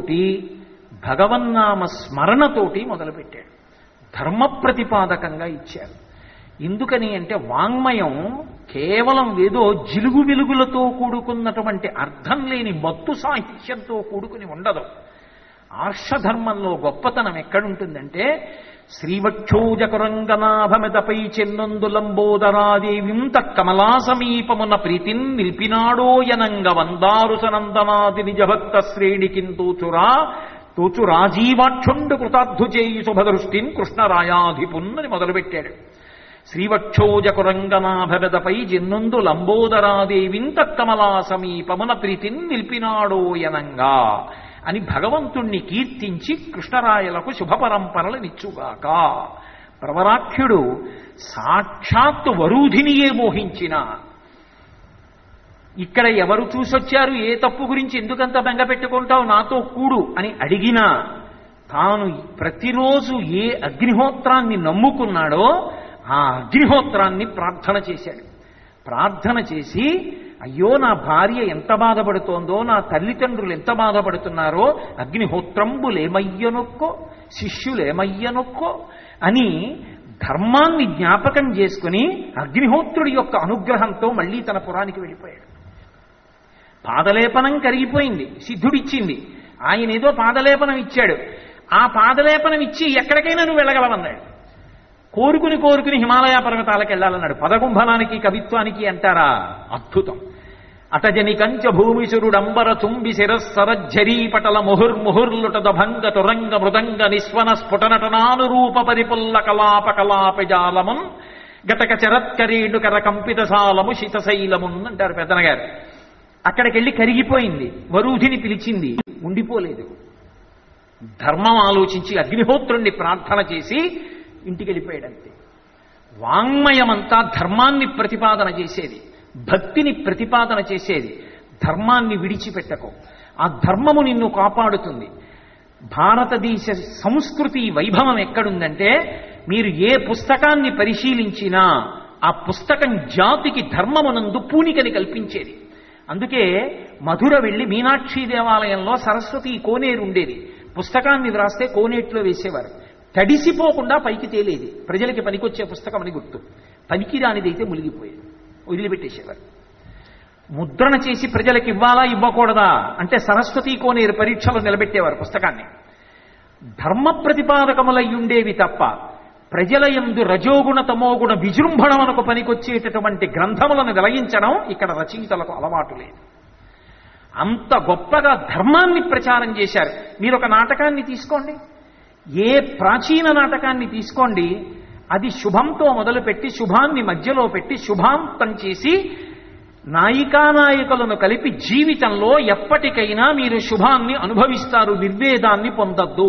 భగవన్నామ స్మరణతోటి మొదలుపెట్టాడు ధర్మ ప్రతిపాదకంగా ఇచ్చారు ఎందుకని అంటే వాంగ్మయం కేవలం ఏదో జిలుగు వెలుగులతో కూడుకున్నటువంటి అర్థం లేని మత్తు సాహిత్యంతో కూడుకుని ఉండదు ఆర్షధర్మంలో గొప్పతనం ఎక్కడుంటుందంటే శ్రీవక్షోజకురంగనాభమితపై చెన్నందులంబోదరాదేవిం కమలా సమీపమున ప్రీతిన్ నిల్పినాడోయనంగ వందారు సనందనాది నిజభక్త శ్రేణికింతూచురా తూచు రాజీవాక్షుండు కృతార్థు చేయి శుభదృష్టిన్ కృష్ణరాయాధిపున్నని మొదలుపెట్టాడు శ్రీవక్షోజకురంగనాభరదపై జిన్నుందు లంబోదరాదేవింత కమలా సమీపమున ప్రీతిన్ నిలిపినాడోయనంగా అని భగవంతుణ్ణి కీర్తించి కృష్ణరాయలకు శుభ పరంపరలనిచ్చుగాక ప్రవరాఖ్యుడు సాక్షాత్తు వరూధినియే మోహించిన ఇక్కడ ఎవరు చూసొచ్చారు ఏ తప్పు గురించి ఎందుకంత బెంగ పెట్టుకుంటావు నాతో కూడు అని అడిగినా తాను ప్రతిరోజు ఏ అగ్నిహోత్రాన్ని నమ్ముకున్నాడో ఆ అగ్నిహోత్రాన్ని ప్రార్థన చేశాడు ప్రార్థన చేసి అయ్యో నా భార్య ఎంత బాధపడుతోందో నా తల్లిదండ్రులు ఎంత బాధపడుతున్నారో అగ్నిహోత్రంబులేమయ్యనొక్కో శిష్యులేమయ్యనొక్కో అని ధర్మాన్ని జ్ఞాపకం చేసుకుని అగ్నిహోత్రుడి యొక్క అనుగ్రహంతో మళ్ళీ తన పురానికి వెళ్ళిపోయాడు పాదలేపనం కరిగిపోయింది సిద్ధుడిచ్చింది ఆయన ఏదో పాదలేపనం ఇచ్చాడు ఆ పాదలేపనం ఇచ్చి ఎక్కడికైనా నువ్వు వెళ్ళగలవన్నాడు కోరుకుని కోరుకుని హిమాలయ పర్వతాలకు వెళ్ళాలన్నాడు పదకుంభలానికి కవిత్వానికి అంటారా అద్భుతం అటజని కంచ భూమిసురుడంబర తుంబి శిరస్సరజ్జరీ పటల ముహుర్ముహుర్లుటద భంగ తురంగ మృదంగ నిస్వన స్ఫుటనటనానురూప పరిపుల్ల కలాప కలాపజాలమున్ గతక చరత్కరేణుకర కంపిత సాలము శితశైలమున్ అంటారు పెద్దనగారు అక్కడికి వెళ్ళి కరిగిపోయింది వరూధిని పిలిచింది ఉండిపోలేదు ధర్మం ఆలోచించి అగ్నిహోత్రుణ్ణి ప్రార్థన చేసి ఇంటికి వెళ్ళిపోయాడంతే వాంగ్మయమంతా ధర్మాన్ని ప్రతిపాదన చేసేది భక్తిని ప్రతిపాదన చేసేది ధర్మాన్ని విడిచిపెట్టకు ఆ ధర్మము నిన్ను కాపాడుతుంది భారతదేశ సంస్కృతి వైభవం ఎక్కడుందంటే మీరు ఏ పుస్తకాన్ని పరిశీలించినా ఆ పుస్తకం జాతికి ధర్మమునందు పూనికని కల్పించేది అందుకే మధుర వెళ్ళి మీనాక్షి దేవాలయంలో సరస్వతి కోనేరు ఉండేది పుస్తకాన్ని వ్రాస్తే కోనేట్లో వేసేవారు తడిసిపోకుండా పైకి తేలేది ప్రజలకి పనికొచ్చే పుస్తకం అని గుర్తు పనికిరానిదైతే మునిగిపోయేది వదిలిపెట్టేసేవారు ముద్రణ చేసి ప్రజలకు ఇవ్వాలా ఇవ్వకూడదా అంటే సరస్వతి కోనేరు పరీక్షలు నిలబెట్టేవారు పుస్తకాన్ని ధర్మ ప్రతిపాదకములై ఉండేవి తప్ప ప్రజల యందు రజోగుణ తమోగుణ విజృంభణమునకు పనికొచ్చేటటువంటి గ్రంథములను వెలగించడం ఇక్కడ రచయితలకు అలవాటు లేదు అంత గొప్పగా ధర్మాన్ని ప్రచారం చేశారు మీరు ఒక నాటకాన్ని తీసుకోండి ఏ ప్రాచీన నాటకాన్ని తీసుకోండి అది శుభంతో మొదలుపెట్టి శుభాన్ని మధ్యలో పెట్టి శుభాంతం చేసి నాయికానాయకులను కలిపి జీవితంలో ఎప్పటికైనా మీరు శుభాన్ని అనుభవిస్తారు నిర్వేదాన్ని పొందద్దు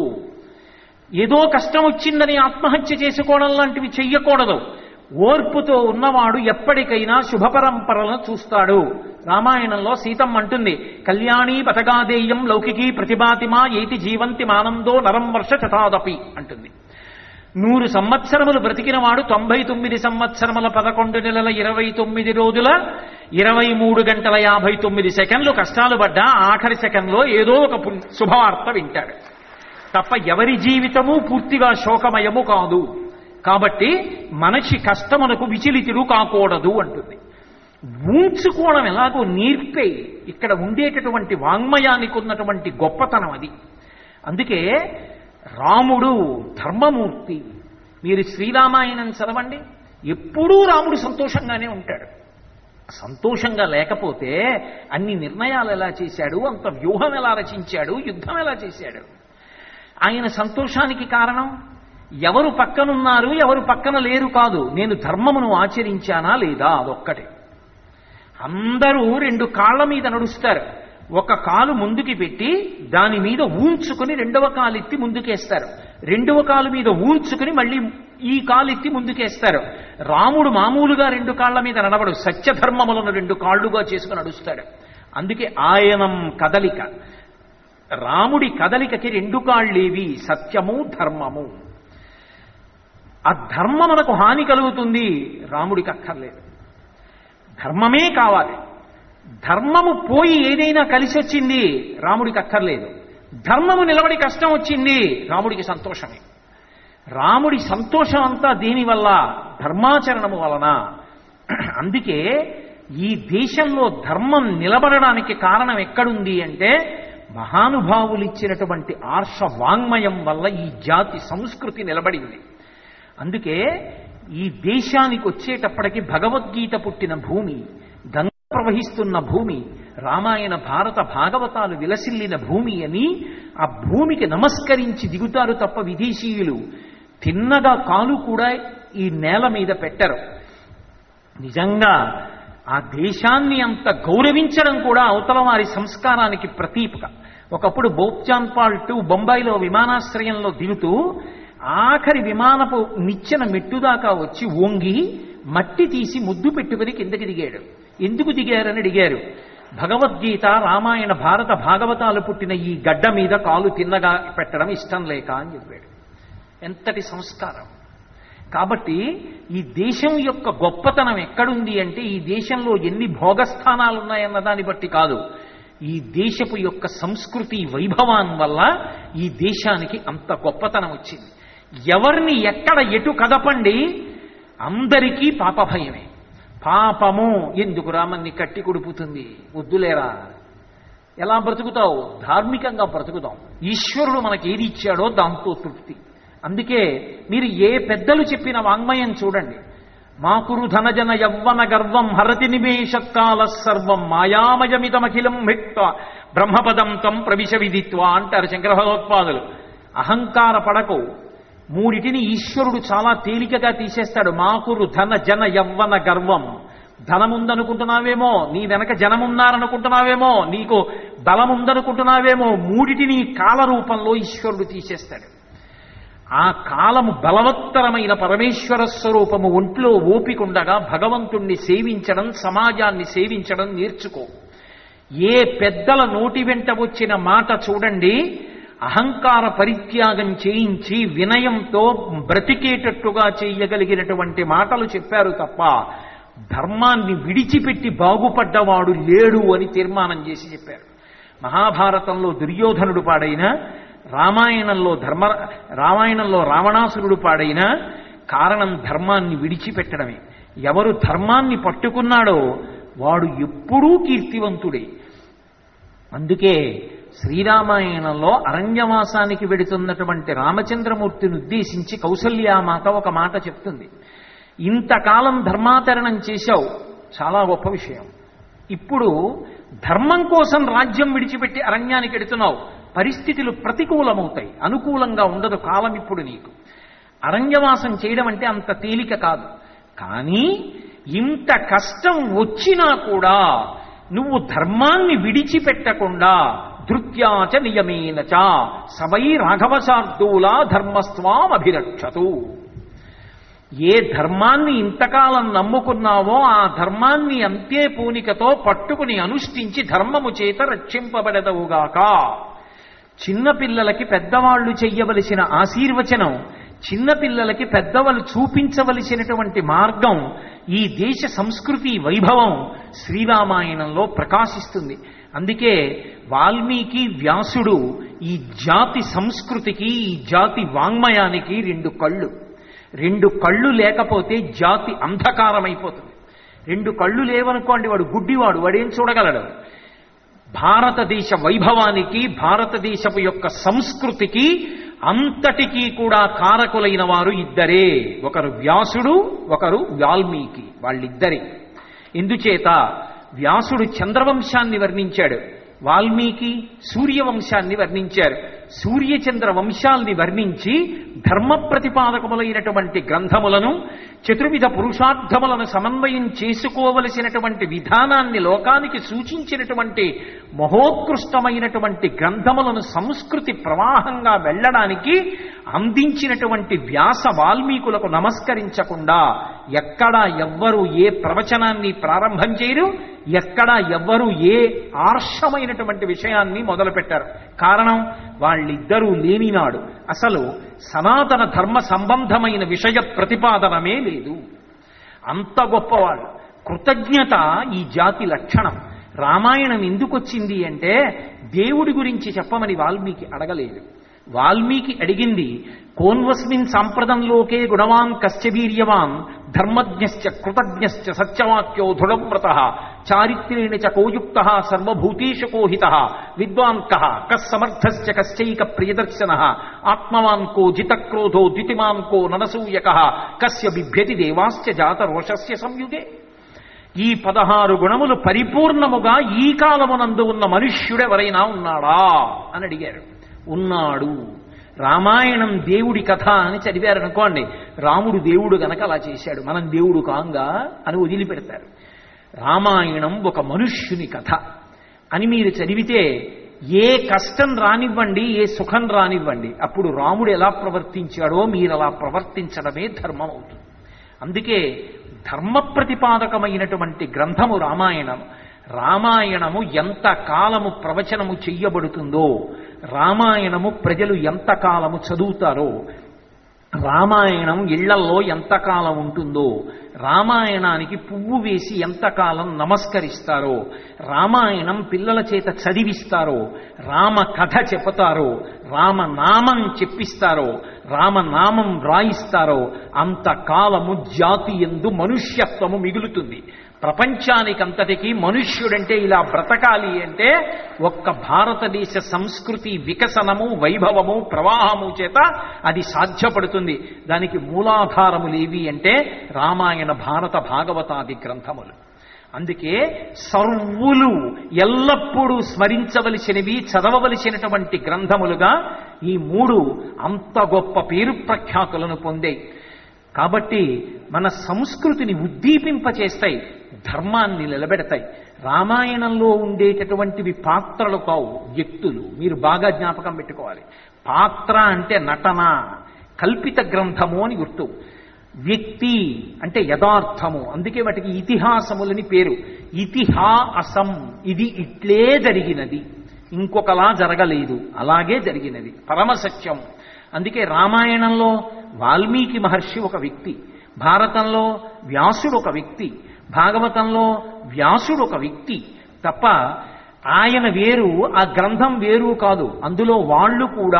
ఏదో కష్టం వచ్చిందని ఆత్మహత్య చేసుకోవడం లాంటివి చెయ్యకూడదు ఓర్పుతో ఉన్నవాడు ఎప్పటికైనా శుభ పరంపరలను చూస్తాడు రామాయణంలో సీతమ్మ అంటుంది కళ్యాణి పతగాదేయం లౌకికీ ప్రతిభాతిమా ఏతి జీవంతి మానందో నరం వర్ష శతాదపి అంటుంది నూరు సంవత్సరములు బ్రతికిన వాడు తొంభై తొమ్మిది సంవత్సరముల పదకొండు నెలల ఇరవై తొమ్మిది రోజుల ఇరవై మూడు గంటల యాభై తొమ్మిది సెకండ్లు కష్టాలు పడ్డా ఆఖరి సెకండ్లో ఏదో ఒక పుణ్య- శుభవార్త వింటాడు తప్ప ఎవరి జీవితము పూర్తిగా శోకమయము కాదు కాబట్టి మనిషి కష్టమునకు విచలితుడు కాకూడదు అంటుంది ఊంచుకోవడం ఎలాగో నేర్పే ఇక్కడ ఉండేటటువంటి వాంగ్మయానికి ఉన్నటువంటి గొప్పతనం అది అందుకే రాముడు ధర్మమూర్తి మీరు శ్రీరామాయణం చదవండి ఎప్పుడూ రాముడు సంతోషంగానే ఉంటాడు సంతోషంగా లేకపోతే అన్ని నిర్ణయాలు ఎలా చేశాడు అంత వ్యూహం ఎలా రచించాడు యుద్ధం ఎలా చేశాడు ఆయన సంతోషానికి కారణం ఎవరు పక్కనున్నారు ఎవరు పక్కన లేరు కాదు నేను ధర్మమును ఆచరించానా లేదా అదొక్కటే అందరూ రెండు కాళ్ళ మీద నడుస్తారు ఒక కాలు ముందుకి పెట్టి దాని మీద ఊంచుకుని రెండవ కాలు ఎత్తి ముందుకేస్తారు రెండవ కాలు మీద ఊంచుకుని మళ్ళీ ఈ కాలు ఎత్తి ముందుకేస్తారు రాముడు మామూలుగా రెండు కాళ్ళ మీద నడవడు సత్యధర్మములను రెండు కాళ్ళుగా చేసుకుని నడుస్తాడు అందుకే ఆయనం కదలిక రాముడి కదలికకి రెండు కాళ్ళేవి సత్యము ధర్మము ఆ ధర్మమునకు హాని కలుగుతుంది రాముడికి అక్కర్లేదు ధర్మమే కావాలి ధర్మము పోయి ఏదైనా కలిసి వచ్చింది రాముడికి అక్కర్లేదు ధర్మము నిలబడి కష్టం వచ్చింది రాముడికి సంతోషమే రాముడి సంతోషం అంతా దీనివల్ల ధర్మాచరణము వలన అందుకే ఈ దేశంలో ధర్మం నిలబడడానికి కారణం ఎక్కడుంది అంటే మహానుభావులు ఇచ్చినటువంటి ఆర్ష వాంగ్మయం వల్ల ఈ జాతి సంస్కృతి నిలబడింది అందుకే ఈ దేశానికి వచ్చేటప్పటికి భగవద్గీత పుట్టిన భూమి గంగ ప్రవహిస్తున్న భూమి రామాయణ భారత భాగవతాలు విలసిల్లిన భూమి అని ఆ భూమికి నమస్కరించి దిగుతారు తప్ప విదేశీయులు తిన్నగా కాలు కూడా ఈ నేల మీద పెట్టరు నిజంగా ఆ దేశాన్ని అంత గౌరవించడం కూడా అవతల వారి సంస్కారానికి ప్రతీపక ఒకప్పుడు బోప్చాన్పాల్ టు బొంబాయిలో విమానాశ్రయంలో దిగుతూ ఆఖరి విమానపు నిచ్చెన మెట్టు దాకా వచ్చి వంగి మట్టి తీసి ముద్దు పెట్టుకుని కిందకి దిగాడు ఎందుకు దిగారని అడిగారు భగవద్గీత రామాయణ భారత భాగవతాలు పుట్టిన ఈ గడ్డ మీద కాలు తిన్నగా పెట్టడం ఇష్టం లేక అని చెప్పాడు ఎంతటి సంస్కారం కాబట్టి ఈ దేశం యొక్క గొప్పతనం ఎక్కడుంది అంటే ఈ దేశంలో ఎన్ని భోగస్థానాలు ఉన్నాయన్న దాన్ని బట్టి కాదు ఈ దేశపు యొక్క సంస్కృతి వైభవాన్ వల్ల ఈ దేశానికి అంత గొప్పతనం వచ్చింది ఎవరిని ఎక్కడ ఎటు కదపండి అందరికీ పాప భయమే పాపము ఎందుకు రామన్ని కట్టి కుడుపుతుంది వద్దులేరా ఎలా బ్రతుకుతావు ధార్మికంగా బ్రతుకుతాం ఈశ్వరుడు మనకి ఏది ఇచ్చాడో దాంతో తృప్తి అందుకే మీరు ఏ పెద్దలు చెప్పిన వాంగ్మయం చూడండి మాకురు ధనజన యవ్వన గర్వం హరతి నిమేషకాల సర్వం మాయామయమితమఖిలం హిత్వ బ్రహ్మపదం తం ప్రవిశ విదిత్వ అంటారు శంకర భగవత్పాదులు అహంకార పడకు మూడిటిని ఈశ్వరుడు చాలా తేలికగా తీసేస్తాడు మాకురు ధన జన యవ్వన గర్వం ధనముందనుకుంటున్నావేమో నీ వెనక జనమున్నారనుకుంటున్నావేమో నీకు బలముందనుకుంటున్నావేమో మూడిటిని కాల రూపంలో ఈశ్వరుడు తీసేస్తాడు ఆ కాలము బలవత్తరమైన పరమేశ్వర స్వరూపము ఒంట్లో ఓపికండగా భగవంతుణ్ణి సేవించడం సమాజాన్ని సేవించడం నేర్చుకో ఏ పెద్దల నోటి వెంట వచ్చిన మాట చూడండి అహంకార పరిత్యాగం చేయించి వినయంతో బ్రతికేటట్టుగా చేయగలిగినటువంటి మాటలు చెప్పారు తప్ప ధర్మాన్ని విడిచిపెట్టి బాగుపడ్డవాడు లేడు అని తీర్మానం చేసి చెప్పారు మహాభారతంలో దుర్యోధనుడు పాడైన రామాయణంలో ధర్మ రామాయణంలో రావణాసురుడు పాడైన కారణం ధర్మాన్ని విడిచిపెట్టడమే ఎవరు ధర్మాన్ని పట్టుకున్నాడో వాడు ఎప్పుడూ కీర్తివంతుడే అందుకే శ్రీరామాయణంలో అరణ్యవాసానికి వెడుతున్నటువంటి రామచంద్రమూర్తిని ఉద్దేశించి కౌసల్యామాత ఒక మాట చెప్తుంది ఇంతకాలం ధర్మాచరణం చేశావు చాలా గొప్ప విషయం ఇప్పుడు ధర్మం కోసం రాజ్యం విడిచిపెట్టి అరణ్యానికి ఎడుతున్నావు పరిస్థితులు ప్రతికూలమవుతాయి అనుకూలంగా ఉండదు కాలం ఇప్పుడు నీకు అరణ్యవాసం చేయడం అంటే అంత తేలిక కాదు కానీ ఇంత కష్టం వచ్చినా కూడా నువ్వు ధర్మాన్ని విడిచిపెట్టకుండా ధృత్యాచ నియమేన చ సవై రాఘవశార్దూలా ధర్మస్వాం అభిరక్షతు ఏ ధర్మాన్ని ఇంతకాలం నమ్ముకున్నావో ఆ ధర్మాన్ని అంతే పూనికతో పట్టుకుని అనుష్ఠించి ధర్మము చేత రక్షింపబడదవుగాక చిన్నపిల్లలకి పెద్దవాళ్లు చెయ్యవలసిన ఆశీర్వచనం చిన్నపిల్లలకి పెద్దవాళ్ళు చూపించవలసినటువంటి మార్గం ఈ దేశ సంస్కృతి వైభవం శ్రీరామాయణంలో ప్రకాశిస్తుంది అందుకే వాల్మీకి వ్యాసుడు ఈ జాతి సంస్కృతికి ఈ జాతి వాంగ్మయానికి రెండు కళ్ళు రెండు కళ్ళు లేకపోతే జాతి అంధకారమైపోతుంది రెండు కళ్ళు లేవనుకోండి వాడు గుడ్డివాడు వాడేం చూడగలడు భారతదేశ వైభవానికి భారతదేశపు యొక్క సంస్కృతికి అంతటికీ కూడా కారకులైన వారు ఇద్దరే ఒకరు వ్యాసుడు ఒకరు వాల్మీకి వాళ్ళిద్దరే ఎందుచేత వ్యాసుడు చంద్రవంశాన్ని వర్ణించాడు వాల్మీకి సూర్యవంశాన్ని వర్ణించారు సూర్యచంద్ర వంశాల్ని వర్ణించి ధర్మ ప్రతిపాదకములైనటువంటి గ్రంథములను చతుర్విధ పురుషార్థములను సమన్వయం చేసుకోవలసినటువంటి విధానాన్ని లోకానికి సూచించినటువంటి మహోత్కృష్టమైనటువంటి గ్రంథములను సంస్కృతి ప్రవాహంగా వెళ్ళడానికి అందించినటువంటి వ్యాస వాల్మీకులకు నమస్కరించకుండా ఎక్కడా ఎవ్వరూ ఏ ప్రవచనాన్ని ప్రారంభం చేయరు ఎక్కడా ఎవ్వరూ ఏ ఆర్షమైనటువంటి విషయాన్ని మొదలుపెట్టారు కారణం వాళ్ళిద్దరూ లేనినాడు అసలు సనాతన ధర్మ సంబంధమైన విషయ ప్రతిపాదనమే లేదు అంత గొప్పవాళ్ళు కృతజ్ఞత ఈ జాతి లక్షణం రామాయణం ఎందుకు వచ్చింది అంటే దేవుడి గురించి చెప్పమని వాల్మీకి అడగలేదు వాల్మీకి అడిగింది కోన్వస్మిన్ సాంప్రదంలోకే గుణవాన్ కశ్చ వీర్యవాన్ ధర్మజ్ఞశ్చ కృతజ్ఞశ్చ సత్యవాక్యో దృఢవ్రత చారిత్రేణ చ కోయుక్త సర్వభూతేషు కోహిత విద్వాన్ కః కస్సమర్థశ్చ కశ్చైక ప్రియదర్శన ఆత్మవాన్ కో జితక్రోధో ద్యుతిమాన్ కో ననసూయక కస్య బిభ్యతి దేవాశ్చ జాత రోషస్య సంయుగే ఈ పదహారు గుణములు పరిపూర్ణముగా ఈ కాలమునందు ఉన్న మనుష్యుడెవరైనా ఉన్నాడా అని అడిగారు ఉన్నాడు రామాయణం దేవుడి కథ అని చదివారనుకోండి రాముడు దేవుడు గనక అలా చేశాడు మనం దేవుడు కాంగా అని వదిలిపెడతారు రామాయణం ఒక మనుష్యుని కథ అని మీరు చదివితే ఏ కష్టం రానివ్వండి ఏ సుఖం రానివ్వండి అప్పుడు రాముడు ఎలా ప్రవర్తించాడో మీరు అలా ప్రవర్తించడమే ధర్మం అవుతుంది అందుకే ధర్మ ప్రతిపాదకమైనటువంటి గ్రంథము రామాయణం రామాయణము ఎంత కాలము ప్రవచనము చెయ్యబడుతుందో రామాయణము ప్రజలు ఎంత కాలము చదువుతారో రామాయణం ఇళ్లల్లో ఎంతకాలం ఉంటుందో రామాయణానికి పువ్వు వేసి ఎంతకాలం నమస్కరిస్తారో రామాయణం పిల్లల చేత చదివిస్తారో రామ కథ చెప్తారో రామనామం చెప్పిస్తారో రామనామం రాయిస్తారో అంతకాలము జాతి ఎందు మనుష్యత్వము మిగులుతుంది ప్రపంచానికంతటికీ మనుష్యుడంటే ఇలా బ్రతకాలి అంటే ఒక్క భారతదేశ సంస్కృతి వికసనము వైభవము ప్రవాహము చేత అది సాధ్యపడుతుంది దానికి మూలాధారములేవి అంటే రామాయణ భారత భాగవతాది గ్రంథములు అందుకే సర్వులు ఎల్లప్పుడూ స్మరించవలసినవి చదవవలసినటువంటి గ్రంథములుగా ఈ మూడు అంత గొప్ప పేరు ప్రఖ్యాతులను పొందాయి కాబట్టి మన సంస్కృతిని ఉద్దీపింపచేస్తాయి ధర్మాన్ని నిలబెడతాయి రామాయణంలో ఉండేటటువంటివి పాత్రలు కావు వ్యక్తులు మీరు బాగా జ్ఞాపకం పెట్టుకోవాలి పాత్ర అంటే నటన కల్పిత గ్రంథము అని గుర్తు వ్యక్తి అంటే యథార్థము అందుకే వాటికి ఇతిహాసములని పేరు ఇతిహాసం ఇది ఇట్లే జరిగినది ఇంకొకలా జరగలేదు అలాగే జరిగినది పరమసత్యం అందుకే రామాయణంలో వాల్మీకి మహర్షి ఒక వ్యక్తి భారతంలో వ్యాసుడు ఒక వ్యక్తి భాగవతంలో వ్యాసుడు ఒక వ్యక్తి తప్ప ఆయన వేరు ఆ గ్రంథం వేరు కాదు అందులో వాళ్ళు కూడా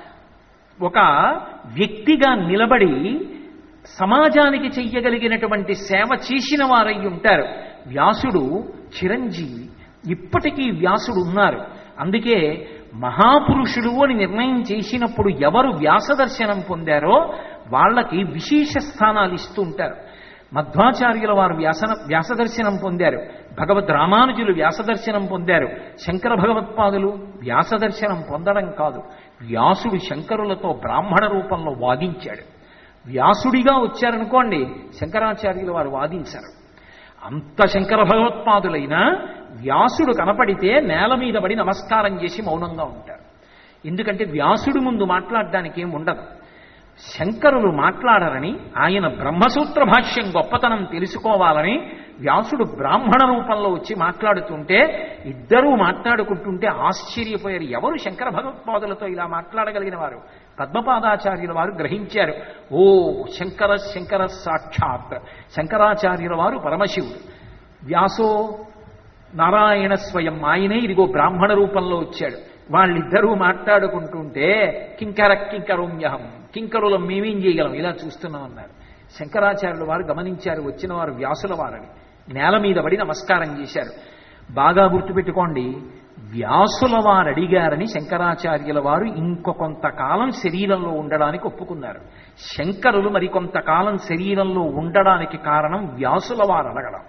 ఒక వ్యక్తిగా నిలబడి సమాజానికి చెయ్యగలిగినటువంటి సేవ చేసిన వారై ఉంటారు వ్యాసుడు చిరంజీవి ఇప్పటికీ వ్యాసుడు ఉన్నారు అందుకే మహాపురుషుడు అని నిర్ణయం చేసినప్పుడు ఎవరు వ్యాస దర్శనం పొందారో వాళ్ళకి విశేష స్థానాలు ఇస్తూ ఉంటారు మధ్వాచార్యుల వారు వ్యాసన వ్యాస దర్శనం పొందారు భగవద్ రామానుజులు వ్యాస దర్శనం పొందారు శంకర భగవత్పాదులు వ్యాస దర్శనం పొందడం కాదు వ్యాసుడు శంకరులతో బ్రాహ్మణ రూపంలో వాదించాడు వ్యాసుడిగా వచ్చారనుకోండి శంకరాచార్యుల వారు వాదించారు అంత శంకర భగవత్పాదులైనా వ్యాసుడు కనపడితే నేల మీద పడి నమస్కారం చేసి మౌనంగా ఉంటారు ఎందుకంటే వ్యాసుడి ముందు మాట్లాడడానికి ఏం ఉండదు శంకరులు మాట్లాడరని ఆయన బ్రహ్మసూత్ర భాష్యం గొప్పతనం తెలుసుకోవాలని వ్యాసుడు బ్రాహ్మణ రూపంలో వచ్చి మాట్లాడుతుంటే ఇద్దరూ మాట్లాడుకుంటుంటే ఆశ్చర్యపోయారు ఎవరు శంకర భగవత్పాదులతో ఇలా మాట్లాడగలిగిన వారు పద్మపాదాచార్యుల వారు గ్రహించారు ఓ శంకర శంకర సాక్షాత్ శంకరాచార్యుల వారు పరమశివుడు వ్యాసో నారాయణ స్వయం ఆయనే ఇదిగో బ్రాహ్మణ రూపంలో వచ్చాడు వాళ్ళిద్దరూ మాట్లాడుకుంటుంటే కింకర కింకరోమ్యహం కింకరులం మేమేం చేయగలం ఇలా చూస్తున్నాం అన్నారు శంకరాచార్యుల వారు గమనించారు వచ్చిన వారు వ్యాసుల వారని నేల మీద పడి నమస్కారం చేశారు బాగా గుర్తుపెట్టుకోండి వ్యాసుల వారు అడిగారని శంకరాచార్యుల వారు ఇంకొ కొంతకాలం శరీరంలో ఉండడానికి ఒప్పుకున్నారు శంకరులు మరి కొంతకాలం శరీరంలో ఉండడానికి కారణం వ్యాసుల వారు అడగడం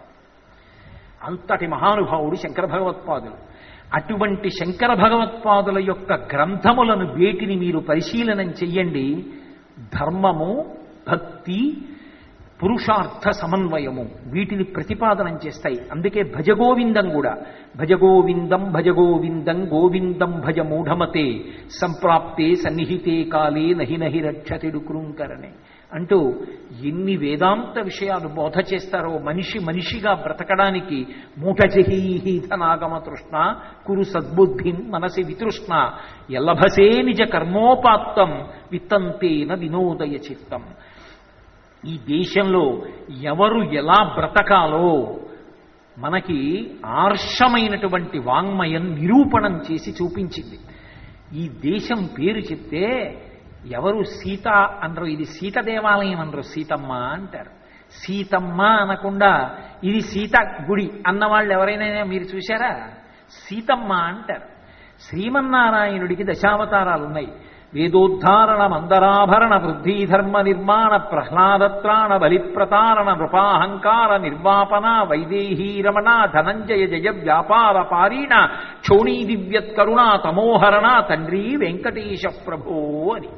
అంతటి మహానుభావుడు శంకర భగవత్పాదులు అటువంటి శంకర భగవత్పాదుల యొక్క గ్రంథములను వేటిని మీరు పరిశీలనం చెయ్యండి ధర్మము భక్తి పురుషార్థ సమన్వయము వీటిని ప్రతిపాదనం చేస్తాయి అందుకే భజగోవిందం కూడా భజగోవిందం భజగోవిందం గోవిందం భజ మూఢమతే సంప్రాప్తే సన్నిహితే కాలే నహి నహి రక్షతిడు కృంకరనే అంటూ ఎన్ని వేదాంత విషయాలు బోధ చేస్తారో మనిషి మనిషిగా బ్రతకడానికి మూఢజహీహీధనాగమ తృష్ణ కురు సద్బుద్ధిం మనసి వితృష్ణ ఎల్లభసే నిజ కర్మోపాత్తం విత్తంతేన వినోదయ చిత్తం ఈ దేశంలో ఎవరు ఎలా బ్రతకాలో మనకి ఆర్షమైనటువంటి వాంగ్మయం నిరూపణం చేసి చూపించింది ఈ దేశం పేరు చెప్తే ఎవరు సీత అనరు ఇది సీత దేవాలయం అనరు సీతమ్మ అంటారు సీతమ్మ అనకుండా ఇది సీత గుడి అన్నవాళ్ళు ఎవరైనా మీరు చూశారా సీతమ్మ అంటారు శ్రీమన్నారాయణుడికి దశావతారాలు ఉన్నాయి వేదోద్ధారణ మందరాభరణ వృద్ధి ధర్మ నిర్మాణ ప్రహ్లాదత్రాణ బలిప్రతారణ నృపాహంకార నిర్వాపన వైదేహీ రమణ ధనంజయ జయ వ్యాపార పారీణ క్షోణీ దివ్యత్కరుణ తమోహరణ తండ్రి వెంకటేశ ప్రభో అని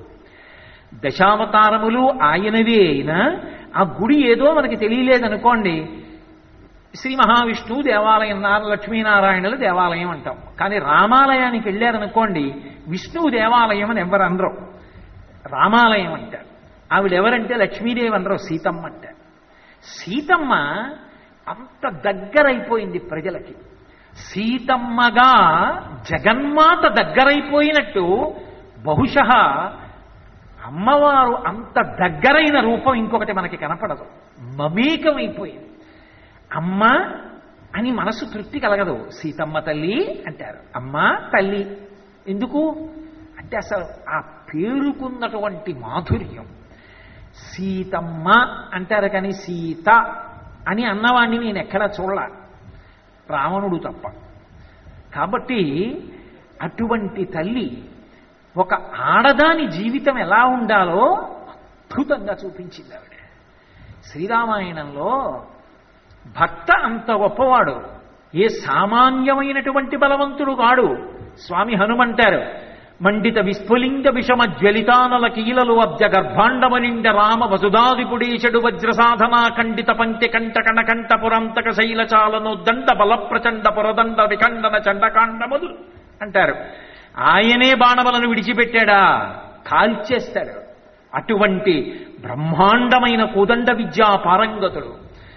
దశావతారములు ఆయనవే అయినా ఆ గుడి ఏదో మనకి తెలియలేదనుకోండి శ్రీ మహావిష్ణువు దేవాలయం నార లక్ష్మీనారాయణుల దేవాలయం అంటాం కానీ రామాలయానికి వెళ్ళారనుకోండి విష్ణువు దేవాలయం అని ఎవరు అనరు రామాలయం అంటారు ఆవిడెవరంటే లక్ష్మీదేవి అనరు సీతమ్మ అంటారు సీతమ్మ అంత దగ్గరైపోయింది ప్రజలకి సీతమ్మగా జగన్మాత దగ్గరైపోయినట్టు బహుశ అమ్మవారు అంత దగ్గరైన రూపం ఇంకొకటి మనకి కనపడదు మమేకమైపోయింది అమ్మ అని మనసు తృప్తి కలగదు సీతమ్మ తల్లి అంటారు అమ్మ తల్లి ఎందుకు అంటే అసలు ఆ పేరుకున్నటువంటి మాధుర్యం సీతమ్మ అంటారు కానీ సీత అని అన్నవాణ్ణి నేను ఎక్కడా చూడలా రావణుడు తప్ప కాబట్టి అటువంటి తల్లి ఒక ఆడదాని జీవితం ఎలా ఉండాలో అద్భుతంగా చూపించింది ఆవిడ శ్రీరామాయణంలో భక్త అంత గొప్పవాడు ఏ సామాన్యమైనటువంటి బలవంతుడు కాడు స్వామి హనుమంటారు మండిత విస్ఫులింగ విషమ జ్వలితానల కీలలు అబ్జ గర్భాండమనిండ రామ వసుధాదిపుడీషడు వజ్ర సాధనా ఖండిత పంక్తి కంట కణకంఠ పురంతక శైలచాలను దండ బల ప్రచండ పురదండ విఖండన చండకాండములు అంటారు ఆయనే బాణబలను విడిచిపెట్టాడా కాల్చేస్తాడు అటువంటి బ్రహ్మాండమైన కోదండ విద్యా పారంగతుడు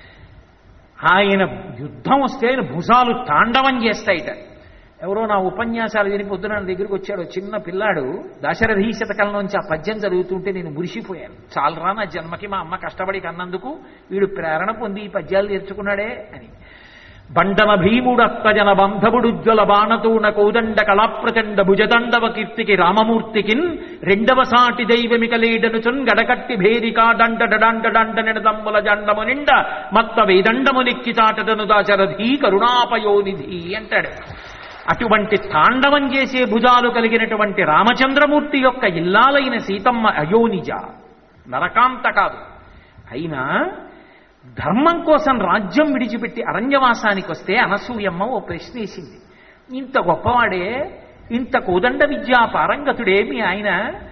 ఆయన యుద్ధం వస్తే ఆయన భుజాలు తాండవం చేస్తాయిట ఎవరో నా ఉపన్యాసాలు విని పొద్దున నా దగ్గరికి వచ్చాడు చిన్న పిల్లాడు దశరథీ శతకంలోంచి ఆ పద్యం చదువుతుంటే నేను మురిసిపోయాను చాలరా నా జన్మకి మా అమ్మ కష్టపడి కన్నందుకు వీడు ప్రేరణ పొంది ఈ పద్యాలు నేర్చుకున్నాడే అని బండన భీముడత్తజన బంధవుడుజ్వల బాణతూణ కోదండ కళాప్రచండ భుజదండవ కీర్తికి రామమూర్తికిన్ రెండవ సాటి దైవమికలేడనుచున్ గడకట్టి భేరికా డండ డండ డండ నిడదమ్ముల జండము నిండ మత్త వేదండము నెక్కి చాటదను దాశరథీ కరుణాపయోనిధి అంటాడు అటువంటి తాండవం చేసే భుజాలు కలిగినటువంటి రామచంద్రమూర్తి యొక్క ఇల్లాలైన సీతమ్మ అయోనిజ నరకాంత కాదు అయినా ధర్మం కోసం రాజ్యం విడిచిపెట్టి అరణ్యవాసానికి వస్తే అనసూయమ్మ ఓ ప్రశ్న వేసింది ఇంత గొప్పవాడే ఇంత కోదండ విద్యా పారంగతుడే మీ ఆయన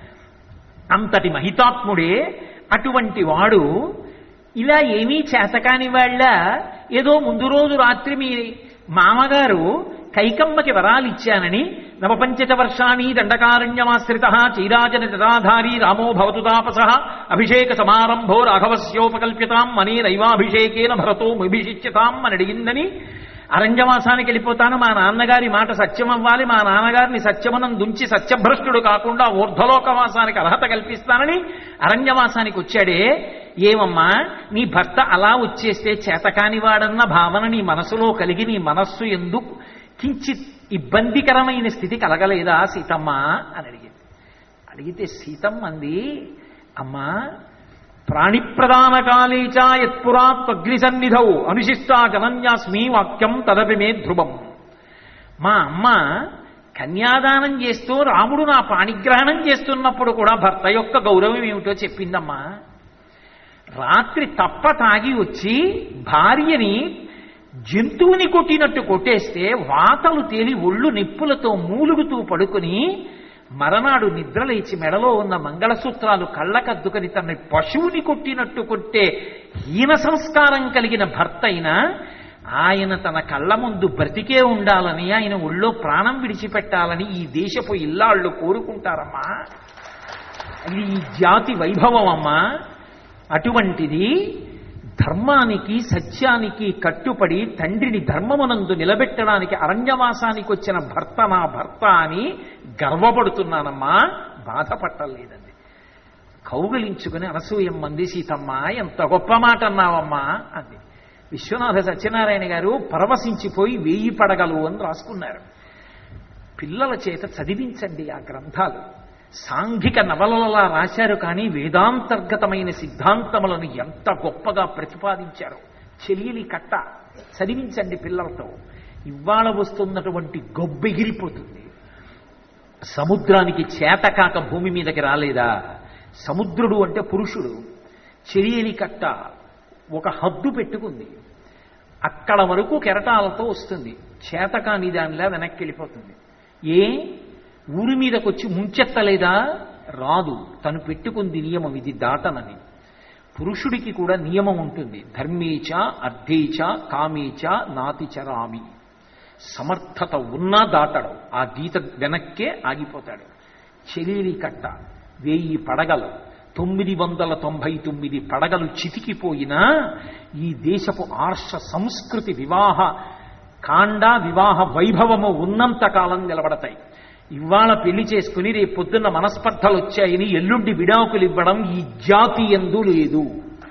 అంతటి మహితాత్ముడే అటువంటి వాడు ఇలా ఏమీ చేతకాని వాళ్ళ ఏదో ముందు రోజు రాత్రి మీ మామగారు కైకమ్మకి వరాలు ఇచ్చానని నవపంచత వర్షాణి దండకారణ్యమాశ్రిత చైరాజన జటాధారీ రామో భవతు తాపస అభిషేక సమారంభో రాఘవస్యోపకల్ప్యతాం మనీ నైవాభిషేకేన భరతో విభిషిచ్యతాం అని అడిగిందని అరణ్యవాసానికి వెళ్ళిపోతాను మా నాన్నగారి మాట సత్యం అవ్వాలి మా నాన్నగారిని సత్యమనం దుంచి సత్యభ్రష్టుడు కాకుండా ఊర్ధ్వలోకవాసానికి అర్హత కల్పిస్తానని అరణ్యవాసానికి వచ్చాడే ఏమమ్మా నీ భర్త అలా వచ్చేస్తే చేతకానివాడన్న భావన నీ మనసులో కలిగి నీ మనస్సు ఎందుకు కించిత్ ఇబ్బందికరమైన స్థితి కలగలేదా సీతమ్మ అని అడిగింది అడిగితే సీతమ్మ అంది అమ్మా ప్రాణిప్రదాన కాళే చ యత్పురాత్వగ్ని సన్నిధౌ అనుశిష్టా జనన్యాస్మి వాక్యం తదపి మే ధ్రువం మా అమ్మ కన్యాదానం చేస్తూ రాముడు నా పాణిగ్రహణం చేస్తున్నప్పుడు కూడా భర్త యొక్క గౌరవం ఏమిటో చెప్పిందమ్మా రాత్రి తప్ప తాగి వచ్చి భార్యని జంతువుని కొట్టినట్టు కొట్టేస్తే వాతలు తేలి ఒళ్ళు నిప్పులతో మూలుగుతూ పడుకుని మరనాడు నిద్రలేచి మెడలో ఉన్న మంగళసూత్రాలు కళ్ళకద్దుకని తన పశువుని కొట్టినట్టు కొట్టే హీన సంస్కారం కలిగిన భర్త అయినా ఆయన తన కళ్ళ ముందు బ్రతికే ఉండాలని ఆయన ఒళ్ళో ప్రాణం విడిచిపెట్టాలని ఈ దేశపు ఇల్లాళ్ళు కోరుకుంటారమ్మా ఇది ఈ జాతి వైభవం అమ్మా అటువంటిది ధర్మానికి సత్యానికి కట్టుపడి తండ్రిని ధర్మమునందు నిలబెట్టడానికి అరణ్యవాసానికి వచ్చిన భర్త నా భర్త అని గర్వపడుతున్నానమ్మా బాధపట్టలేదండి కౌగలించుకుని అనసూయమ్మంది సీతమ్మ ఎంత గొప్ప మాట అన్నావమ్మా అంది విశ్వనాథ సత్యనారాయణ గారు పరవశించిపోయి వేయి పడగలు అని రాసుకున్నారు పిల్లల చేత చదివించండి ఆ గ్రంథాలు సాంఘిక నవలలా రాశారు కానీ వేదాంతర్గతమైన సిద్ధాంతములను ఎంత గొప్పగా ప్రతిపాదించారు చెలియలి కట్ట చదివించండి పిల్లలతో ఇవాళ వస్తున్నటువంటి గొబ్బెగిరిపోతుంది సముద్రానికి చేతకాక భూమి మీదకి రాలేదా సముద్రుడు అంటే పురుషుడు చెరియలి కట్ట ఒక హద్దు పెట్టుకుంది అక్కడ వరకు కెరటాలతో వస్తుంది చేతకాని దానిలా వెనక్కి వెళ్ళిపోతుంది ఏ ఊరి మీదకొచ్చి ముంచెత్తలేదా రాదు తను పెట్టుకుంది నియమం ఇది దాటనని పురుషుడికి కూడా నియమం ఉంటుంది ధర్మేచ అర్థేచ కామేచ నాతిచరామి సమర్థత ఉన్నా దాటడు ఆ గీత వెనక్కే ఆగిపోతాడు చెలీలి కట్ట వెయ్యి పడగలు తొమ్మిది వందల తొంభై తొమ్మిది పడగలు చితికిపోయినా ఈ దేశపు ఆర్ష సంస్కృతి వివాహ కాండ వివాహ వైభవము ఉన్నంత కాలం నిలబడతాయి ఇవాళ పెళ్లి చేసుకుని రేపు పొద్దున్న మనస్పర్ధలు వచ్చాయని ఎల్లుండి విడాకులు ఇవ్వడం ఈ జాతి ఎందు లేదు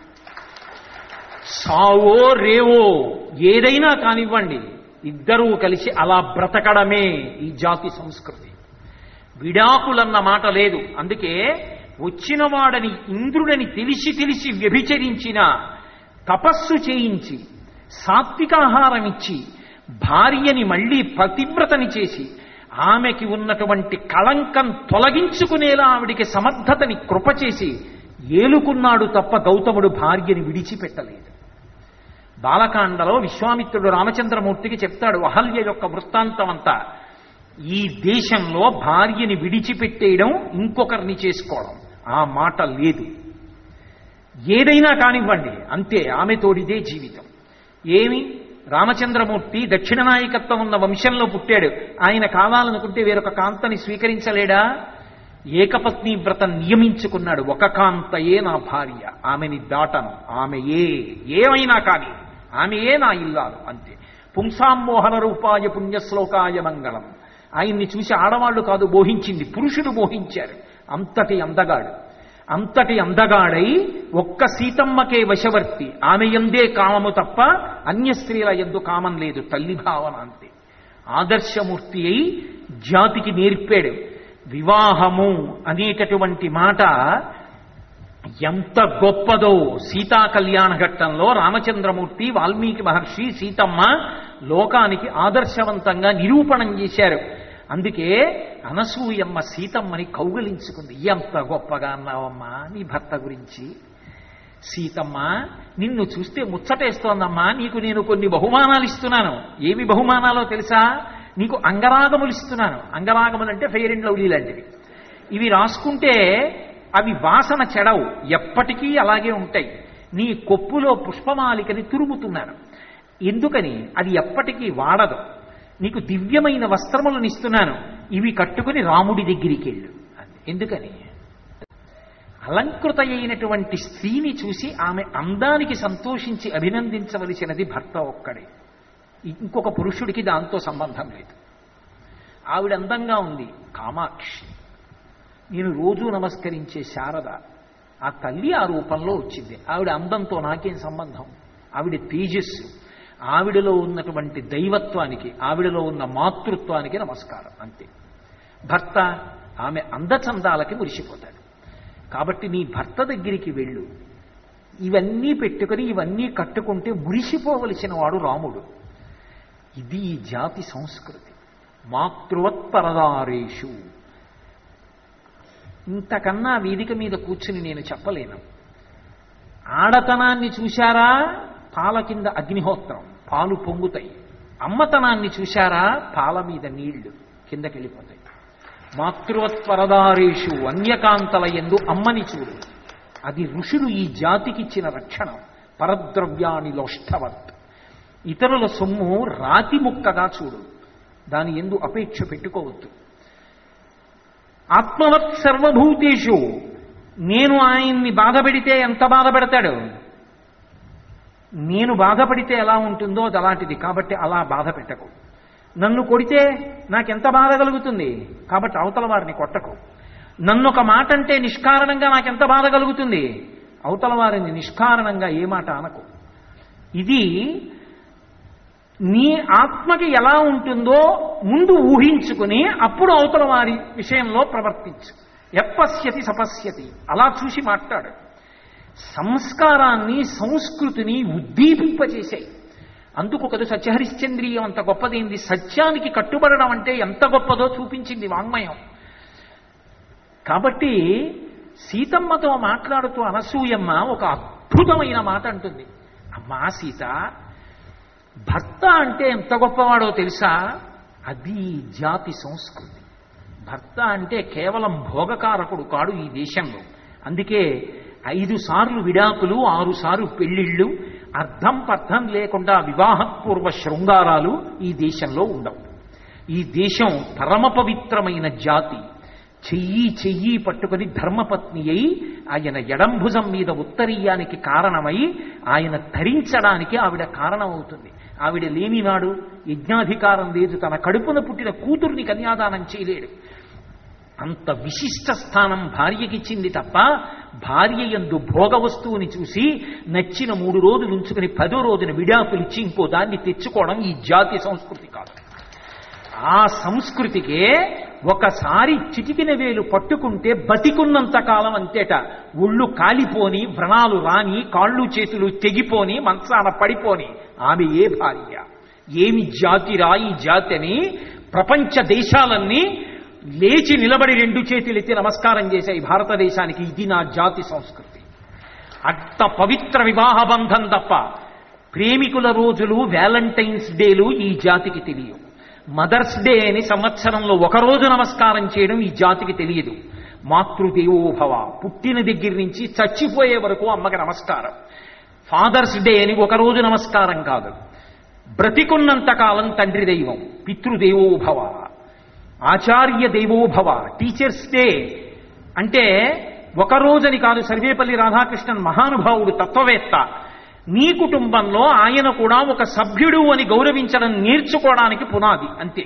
సావో రేవో ఏదైనా కానివ్వండి ఇద్దరూ కలిసి అలా బ్రతకడమే ఈ జాతి సంస్కృతి విడాకులన్న మాట లేదు అందుకే వచ్చిన వాడని ఇంద్రుడని తెలిసి తెలిసి వ్యభిచరించిన తపస్సు చేయించి సాత్వికాహారం ఇచ్చి భార్యని మళ్ళీ పతివ్రతని చేసి ఆమెకి ఉన్నటువంటి కళంకం తొలగించుకునేలా ఆవిడికి సమర్థతని కృపచేసి ఏలుకున్నాడు తప్ప గౌతముడు భార్యని విడిచిపెట్టలేదు బాలకాండలో విశ్వామిత్రుడు రామచంద్రమూర్తికి చెప్తాడు అహల్య యొక్క వృత్తాంతం అంతా ఈ దేశంలో భార్యని విడిచిపెట్టేయడం ఇంకొకరిని చేసుకోవడం ఆ మాట లేదు ఏదైనా కానివ్వండి అంతే ఆమె తోడిదే జీవితం ఏమి రామచంద్రమూర్తి దక్షిణ నాయకత్వం ఉన్న వంశంలో పుట్టాడు ఆయన కావాలనుకుంటే వేరొక కాంతని స్వీకరించలేడా ఏకపత్ని వ్రతం నియమించుకున్నాడు ఒక కాంతయే నా భార్య ఆమెని దాటను ఆమె ఏ ఏమైనా కానీ ఆమె ఏ నా ఇల్లాలు అంతే పుంసామోహన రూపాయ పుణ్యశ్లోకాయ మంగళం ఆయన్ని చూసి ఆడవాళ్లు కాదు మోహించింది పురుషుడు మోహించారు అంతటి అందగాడు అంతటి అందగాడై ఒక్క సీతమ్మకే వశవర్తి ఆమె ఎందే కామము తప్ప అన్య స్త్రీల ఎందు కామం లేదు తల్లి భావన అంతే ఆదర్శమూర్తి అయి జాతికి నేర్పాడు వివాహము అనేటటువంటి మాట ఎంత గొప్పదో సీతా కళ్యాణ ఘట్టంలో రామచంద్రమూర్తి వాల్మీకి మహర్షి సీతమ్మ లోకానికి ఆదర్శవంతంగా నిరూపణం చేశారు అందుకే అనసూయమ్మ సీతమ్మని కౌగలించుకుంది ఎంత గొప్పగా అన్నావమ్మా నీ భర్త గురించి సీతమ్మ నిన్ను చూస్తే ముచ్చటేస్తోందమ్మా నీకు నేను కొన్ని బహుమానాలు ఇస్తున్నాను ఏమి బహుమానాలో తెలుసా నీకు అంగరాగములు ఇస్తున్నాను అంగరాగములు అంటే ఫెయిర్ అండ్ లవ్లీ లాంటివి ఇవి రాసుకుంటే అవి వాసన చెడవు ఎప్పటికీ అలాగే ఉంటాయి నీ కొప్పులో పుష్పమాలికని తురుముతున్నాను ఎందుకని అది ఎప్పటికీ వాడదు నీకు దివ్యమైన వస్త్రములను ఇస్తున్నాను ఇవి కట్టుకుని రాముడి దగ్గరికి వెళ్ళు ఎందుకని అలంకృత అయినటువంటి స్త్రీని చూసి ఆమె అందానికి సంతోషించి అభినందించవలసినది భర్త ఒక్కడే ఇంకొక పురుషుడికి దాంతో సంబంధం లేదు ఆవిడ అందంగా ఉంది కామాక్షి నేను రోజు నమస్కరించే శారద ఆ తల్లి ఆ రూపంలో వచ్చింది ఆవిడ అందంతో నాకేం సంబంధం ఆవిడ తేజస్సు ఆవిడలో ఉన్నటువంటి దైవత్వానికి ఆవిడలో ఉన్న మాతృత్వానికి నమస్కారం అంతే భర్త ఆమె అందచందాలకి మురిసిపోతాడు కాబట్టి నీ భర్త దగ్గరికి వెళ్ళు ఇవన్నీ పెట్టుకొని ఇవన్నీ కట్టుకుంటే మురిసిపోవలసిన వాడు రాముడు ఇది ఈ జాతి సంస్కృతి మాతృవత్పరదారేషు ఇంతకన్నా వేదిక మీద కూర్చుని నేను చెప్పలేను ఆడతనాన్ని చూశారా పాల కింద అగ్నిహోత్రం పాలు పొంగుతాయి అమ్మతనాన్ని చూశారా పాల మీద నీళ్లు కిందకెళ్ళిపోతాయి మాతృవత్పరదారేషు అన్యకాంతల ఎందు అమ్మని చూడు అది ఋషులు ఈ జాతికిచ్చిన రక్షణ పరద్రవ్యాని లోష్టవత్ ఇతరుల సొమ్ము రాతి ముక్కగా చూడు దాని ఎందు అపేక్ష పెట్టుకోవద్దు ఆత్మవత్ సర్వభూతేషు నేను ఆయన్ని బాధపెడితే ఎంత బాధపెడతాడు నేను బాధపడితే ఎలా ఉంటుందో అది అలాంటిది కాబట్టి అలా బాధ పెట్టకు నన్ను కొడితే నాకెంత బాధ కలుగుతుంది కాబట్టి అవతల వారిని కొట్టకు నన్ను ఒక మాట అంటే నిష్కారణంగా నాకెంత బాధ కలుగుతుంది అవతల వారిని నిష్కారణంగా ఏ మాట అనకు ఇది నీ ఆత్మకి ఎలా ఉంటుందో ముందు ఊహించుకుని అప్పుడు అవతల వారి విషయంలో ప్రవర్తించు ఎప్పశ్యతి సపశ్యతి అలా చూసి మాట్లాడు సంస్కారాన్ని సంస్కృతిని ఉద్దీపింపజేశాయి అందుకు కదా సత్యహరిశ్చంద్రీయం అంత గొప్పదైంది సత్యానికి కట్టుబడడం అంటే ఎంత గొప్పదో చూపించింది వాంగ్మయం కాబట్టి సీతమ్మతో మాట్లాడుతూ అనసూయమ్మ ఒక అద్భుతమైన మాట అంటుంది అమ్మా సీత భర్త అంటే ఎంత గొప్పవాడో తెలుసా అది జాతి సంస్కృతి భర్త అంటే కేవలం భోగకారకుడు కాడు ఈ దేశంలో అందుకే ఐదు సార్లు విడాకులు ఆరు సార్లు పెళ్లిళ్ళు అర్థం పర్థం లేకుండా వివాహపూర్వ శృంగారాలు ఈ దేశంలో ఉండవు ఈ దేశం పరమ పవిత్రమైన జాతి చెయ్యి చెయ్యి పట్టుకుని ధర్మపత్ని అయి ఆయన ఎడంభుజం మీద ఉత్తరీయానికి కారణమై ఆయన ధరించడానికి ఆవిడ కారణమవుతుంది ఆవిడ లేనినాడు యజ్ఞాధికారం లేదు తన కడుపున పుట్టిన కూతుర్ని కన్యాదానం చేయలేడు అంత విశిష్ట స్థానం భార్యకిచ్చింది తప్ప భార్య ఎందు భోగ వస్తువుని చూసి నచ్చిన మూడు రోజులు ఉంచుకుని పదో రోజున విడాకులు ఇచ్చి ఇంకో దాన్ని తెచ్చుకోవడం ఈ జాతి సంస్కృతి కాదు ఆ సంస్కృతికే ఒకసారి చిటికిన వేలు పట్టుకుంటే బతికున్నంత కాలం అంతేట ఒళ్ళు కాలిపోని వ్రణాలు రాని కాళ్ళు చేతులు తెగిపోని మంచాన పడిపోని ఆమె ఏ భార్య ఏమి జాతిరా ఈ జాతి అని ప్రపంచ దేశాలన్నీ లేచి నిలబడి రెండు చేతులెత్తి నమస్కారం చేశాయి భారతదేశానికి ఇది నా జాతి సంస్కృతి అంత పవిత్ర వివాహ బంధం తప్ప ప్రేమికుల రోజులు వ్యాలంటైన్స్ డేలు ఈ జాతికి తెలియవు మదర్స్ డే అని సంవత్సరంలో ఒక రోజు నమస్కారం చేయడం ఈ జాతికి తెలియదు మాతృదేవోభవ పుట్టిన దగ్గర నుంచి చచ్చిపోయే వరకు అమ్మకి నమస్కారం ఫాదర్స్ డే అని ఒక రోజు నమస్కారం కాదు బ్రతికున్నంత కాలం తండ్రి దైవం పితృదేవోభవ ఆచార్య దేవోభవ టీచర్స్ డే అంటే ఒక రోజని కాదు సర్వేపల్లి రాధాకృష్ణన్ మహానుభావుడు తత్వవేత్త నీ కుటుంబంలో ఆయన కూడా ఒక సభ్యుడు అని గౌరవించడం నేర్చుకోవడానికి పునాది అంతే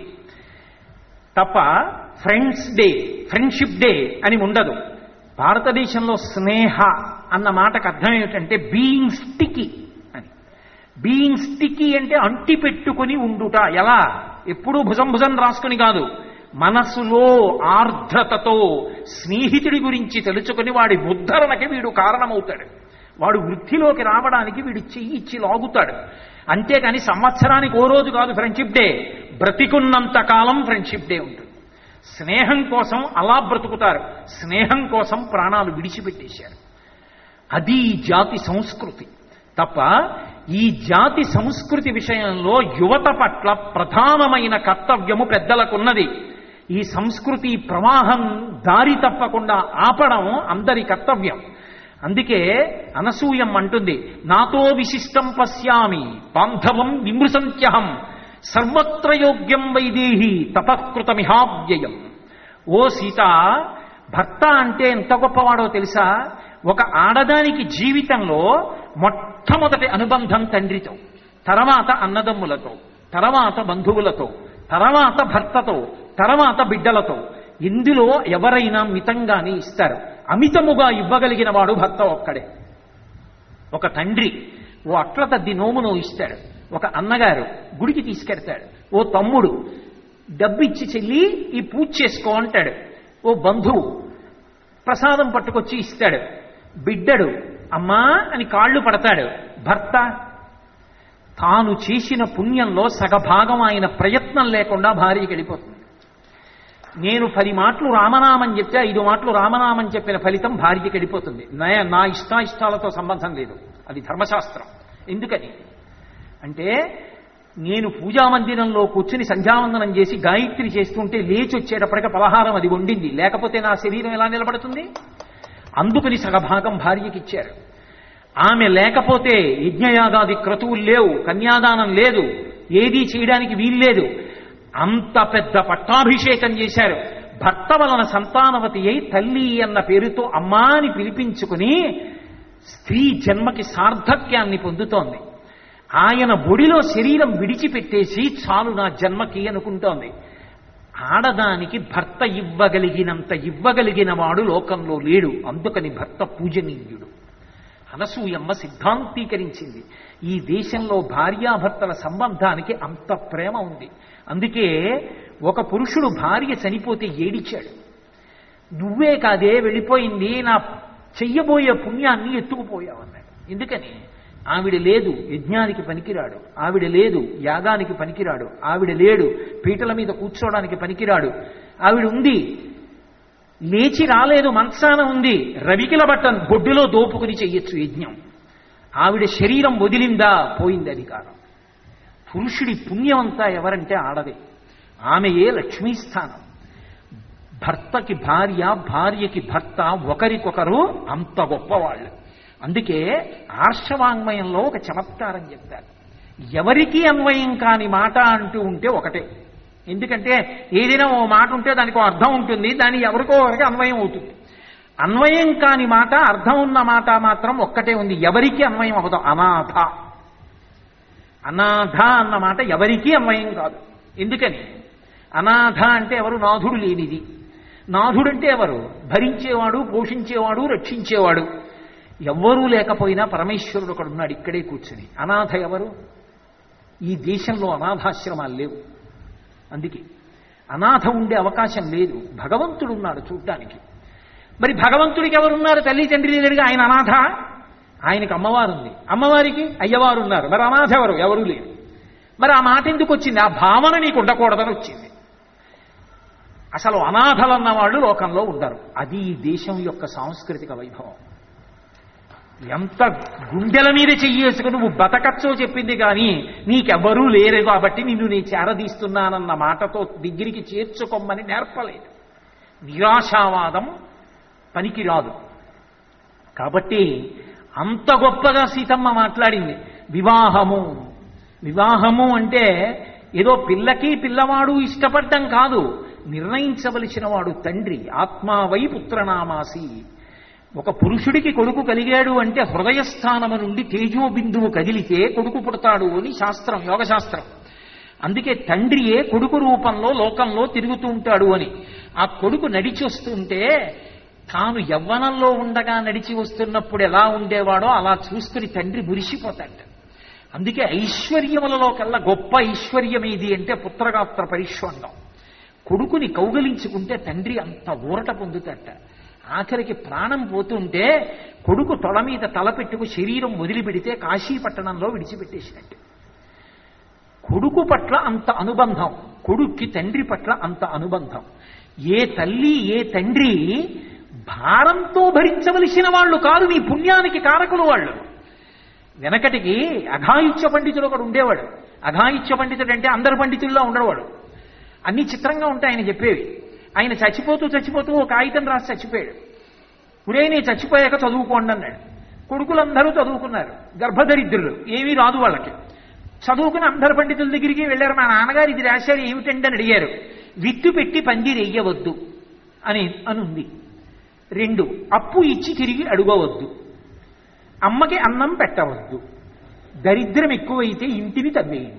తప్ప ఫ్రెండ్స్ డే ఫ్రెండ్షిప్ డే అని ఉండదు భారతదేశంలో స్నేహ అన్న మాటకు అర్థం ఏమిటంటే బీయింగ్ స్టికి అని బీయింగ్ స్టికి అంటే అంటి పెట్టుకుని ఉండుట ఎలా ఎప్పుడూ భుజం భుజం రాసుకుని కాదు మనసులో ఆర్ద్రతతో స్నేహితుడి గురించి తెలుసుకుని వాడి ఉద్ధరణకి వీడు కారణమవుతాడు వాడు వృద్ధిలోకి రావడానికి వీడు చెయ్యి ఇచ్చి లాగుతాడు అంతేకాని సంవత్సరానికి ఓ రోజు కాదు ఫ్రెండ్షిప్ డే బ్రతికున్నంత కాలం ఫ్రెండ్షిప్ డే ఉంటుంది స్నేహం కోసం అలా బ్రతుకుతారు స్నేహం కోసం ప్రాణాలు విడిచిపెట్టేశారు అది ఈ జాతి సంస్కృతి తప్ప ఈ జాతి సంస్కృతి విషయంలో యువత పట్ల ప్రధానమైన కర్తవ్యము పెద్దలకున్నది ఈ సంస్కృతి ప్రవాహం దారి తప్పకుండా ఆపడం అందరి కర్తవ్యం అందుకే అనసూయం అంటుంది నాతో విశిష్టం పశ్యామి బాంధవం విమృశంత్యహం సర్వత్ర యోగ్యం వైదేహి తపకృతమిహావ్యయం ఓ సీత భర్త అంటే ఎంత గొప్పవాడో తెలుసా ఒక ఆడదానికి జీవితంలో మొట్టమొదటి అనుబంధం తండ్రితో తర్వాత అన్నదమ్ములతో తర్వాత బంధువులతో తర్వాత భర్తతో తర్వాత బిడ్డలతో ఇందులో ఎవరైనా మితంగానే ఇస్తారు అమితముగా ఇవ్వగలిగిన వాడు భర్త ఒక్కడే ఒక తండ్రి ఓ అట్ల తద్ది నోమును ఇస్తాడు ఒక అన్నగారు గుడికి తీసుకెడతాడు ఓ తమ్ముడు డబ్బిచ్చి చెల్లి ఈ పూజ చేసుకో అంటాడు ఓ బంధువు ప్రసాదం పట్టుకొచ్చి ఇస్తాడు బిడ్డడు అమ్మా అని కాళ్ళు పడతాడు భర్త తాను చేసిన పుణ్యంలో సగభాగం ఆయన ప్రయత్నం లేకుండా భార్యకి వెళ్ళిపోతుంది నేను పది మాటలు రామనామం చెప్తే ఐదు మాటలు రామనామం చెప్పిన ఫలితం భార్యకి వెళ్ళిపోతుంది నా నా ఇష్టాయిష్టాలతో సంబంధం లేదు అది ధర్మశాస్త్రం ఎందుకని అంటే నేను పూజా మందిరంలో కూర్చుని సంధ్యావందనం చేసి గాయత్రి చేస్తుంటే లేచి వచ్చేటప్పటికి పలహారం అది వండింది లేకపోతే నా శరీరం ఎలా నిలబడుతుంది అందుకని సగభాగం భార్యకి ఇచ్చారు ఆమె లేకపోతే యజ్ఞయాగాది క్రతువులు లేవు కన్యాదానం లేదు ఏదీ చేయడానికి వీల్లేదు అంత పెద్ద పట్టాభిషేకం చేశారు భర్త వలన సంతానవతి అయి తల్లి అన్న పేరుతో అమ్మా అని పిలిపించుకుని స్త్రీ జన్మకి సార్థక్యాన్ని పొందుతోంది ఆయన బొడిలో శరీరం విడిచిపెట్టేసి చాలు నా జన్మకి అనుకుంటోంది ఆడదానికి భర్త ఇవ్వగలిగినంత ఇవ్వగలిగిన వాడు లోకంలో లేడు అందుకని భర్త పూజనీయుడు అనసూయమ్మ సిద్ధాంతీకరించింది ఈ దేశంలో భార్యాభర్తల సంబంధానికి అంత ప్రేమ ఉంది అందుకే ఒక పురుషుడు భార్య చనిపోతే ఏడిచాడు నువ్వే కాదే వెళ్ళిపోయింది నా చెయ్యబోయే పుణ్యాన్ని ఎత్తుకుపోయావన్నాడు ఎందుకని ఆవిడ లేదు యజ్ఞానికి పనికిరాడు ఆవిడ లేదు యాగానికి పనికిరాడు ఆవిడ లేడు పీటల మీద కూర్చోవడానికి పనికిరాడు ఆవిడ ఉంది లేచి రాలేదు మంచాన ఉంది రవికిల బట్టన్ బొడ్డులో దోపుకుని చెయ్యొచ్చు యజ్ఞం ఆవిడ శరీరం వదిలిందా పోయింది అధికారం పురుషుడి పుణ్యమంతా ఎవరంటే ఆడదే ఆమెయే లక్ష్మీస్థానం భర్తకి భార్య భార్యకి భర్త ఒకరికొకరు అంత గొప్పవాళ్ళు అందుకే ఆర్షవాంగ్మయంలో ఒక చమత్కారం చెప్తారు ఎవరికి అన్వయం కాని మాట అంటూ ఉంటే ఒకటే ఎందుకంటే ఏదైనా ఓ మాట ఉంటే దానికి ఓ అర్థం ఉంటుంది దాని ఎవరికో ఒకరికి అన్వయం అవుతుంది అన్వయం కాని మాట అర్థం ఉన్న మాట మాత్రం ఒక్కటే ఉంది ఎవరికి అన్వయం అవ్వదు అనాథ అనాథ అన్న మాట ఎవరికీ అన్వయం కాదు ఎందుకని అనాథ అంటే ఎవరు నాథుడు లేనిది నాథుడంటే ఎవరు భరించేవాడు పోషించేవాడు రక్షించేవాడు ఎవ్వరూ లేకపోయినా పరమేశ్వరుడు ఒకడు ఉన్నాడు ఇక్కడే కూర్చుని అనాథ ఎవరు ఈ దేశంలో అనాథాశ్రమాలు లేవు అందుకే అనాథ ఉండే అవకాశం లేదు భగవంతుడు ఉన్నాడు చూడ్డానికి మరి భగవంతుడికి ఎవరున్నారు తల్లి తండ్రి లేరుగా ఆయన అనాథ ఆయనకి అమ్మవారు ఉంది అమ్మవారికి అయ్యవారు ఉన్నారు మరి అనాథ ఎవరు ఎవరూ లేరు మరి ఆ మాట ఎందుకు వచ్చింది ఆ భావన నీకు ఉండకూడదని వచ్చింది అసలు అనాథలన్న వాళ్ళు లోకంలో ఉండరు అది ఈ దేశం యొక్క సాంస్కృతిక వైభవం ఎంత గుండెల మీద చెయ్యేసుకుని నువ్వు బతకచ్చో చెప్పింది కానీ నీకెవ్వరూ లేరు కాబట్టి నిన్ను నేను చేరదీస్తున్నానన్న మాటతో దగ్గరికి చేర్చుకోమని నేర్పలేదు నిరాశావాదం పనికిరాదు కాబట్టి అంత గొప్పగా సీతమ్మ మాట్లాడింది వివాహము వివాహము అంటే ఏదో పిల్లకి పిల్లవాడు ఇష్టపడ్డం కాదు నిర్ణయించవలసిన వాడు తండ్రి ఆత్మావై పుత్రనామాసి ఒక పురుషుడికి కొడుకు కలిగాడు అంటే హృదయస్థానము నుండి తేజోబిందువు కదిలితే కొడుకు పుడతాడు అని శాస్త్రం యోగశాస్త్రం అందుకే తండ్రియే కొడుకు రూపంలో లోకంలో తిరుగుతూ ఉంటాడు అని ఆ కొడుకు నడిచి వస్తుంటే తాను యవ్వనంలో ఉండగా నడిచి వస్తున్నప్పుడు ఎలా ఉండేవాడో అలా చూసుకుని తండ్రి మురిసిపోతాడు అందుకే ఐశ్వర్యములలో కల్లా గొప్ప ఐశ్వర్యం ఏది అంటే పుత్రగాత్ర పరిశ్వండం కొడుకుని కౌగలించుకుంటే తండ్రి అంత ఊరట పొందుతట ఆఖరికి ప్రాణం పోతుంటే కొడుకు తొడ మీద తల పెట్టుకు శరీరం వదిలిపెడితే కాశీ పట్టణంలో విడిచిపెట్టేసినట్టు కొడుకు పట్ల అంత అనుబంధం కొడుక్కి తండ్రి పట్ల అంత అనుబంధం ఏ తల్లి ఏ తండ్రి భారంతో భరించవలసిన వాళ్ళు కాదు మీ పుణ్యానికి కారకులు వాళ్ళు వెనకటికి అఘాయిత్య పండితుడు ఒకడు ఉండేవాడు అఘాయిత్య పండితుడు అంటే అందరు పండితుల్లో ఉండేవాడు అన్ని చిత్రంగా ఉంటాయి ఆయన చెప్పేవి ఆయన చచ్చిపోతూ చచ్చిపోతూ ఒక కాగితం రాసి చచ్చిపోయాడు ఇప్పుడే నేను చచ్చిపోయాక చదువుకోండి అన్నాడు కొడుకులందరూ చదువుకున్నారు గర్భదరిద్రులు ఏమీ రాదు వాళ్ళకి చదువుకుని అందరు పండితుల దగ్గరికి వెళ్ళారు మా నాన్నగారు ఇది రాశారు ఏమిటండి అని అడిగారు విత్తు పెట్టి పందిరెయ్యవద్దు అని అనుంది రెండు అప్పు ఇచ్చి తిరిగి అడుగవద్దు అమ్మకి అన్నం పెట్టవద్దు దరిద్రం ఎక్కువైతే ఇంటిని తవ్వేయండి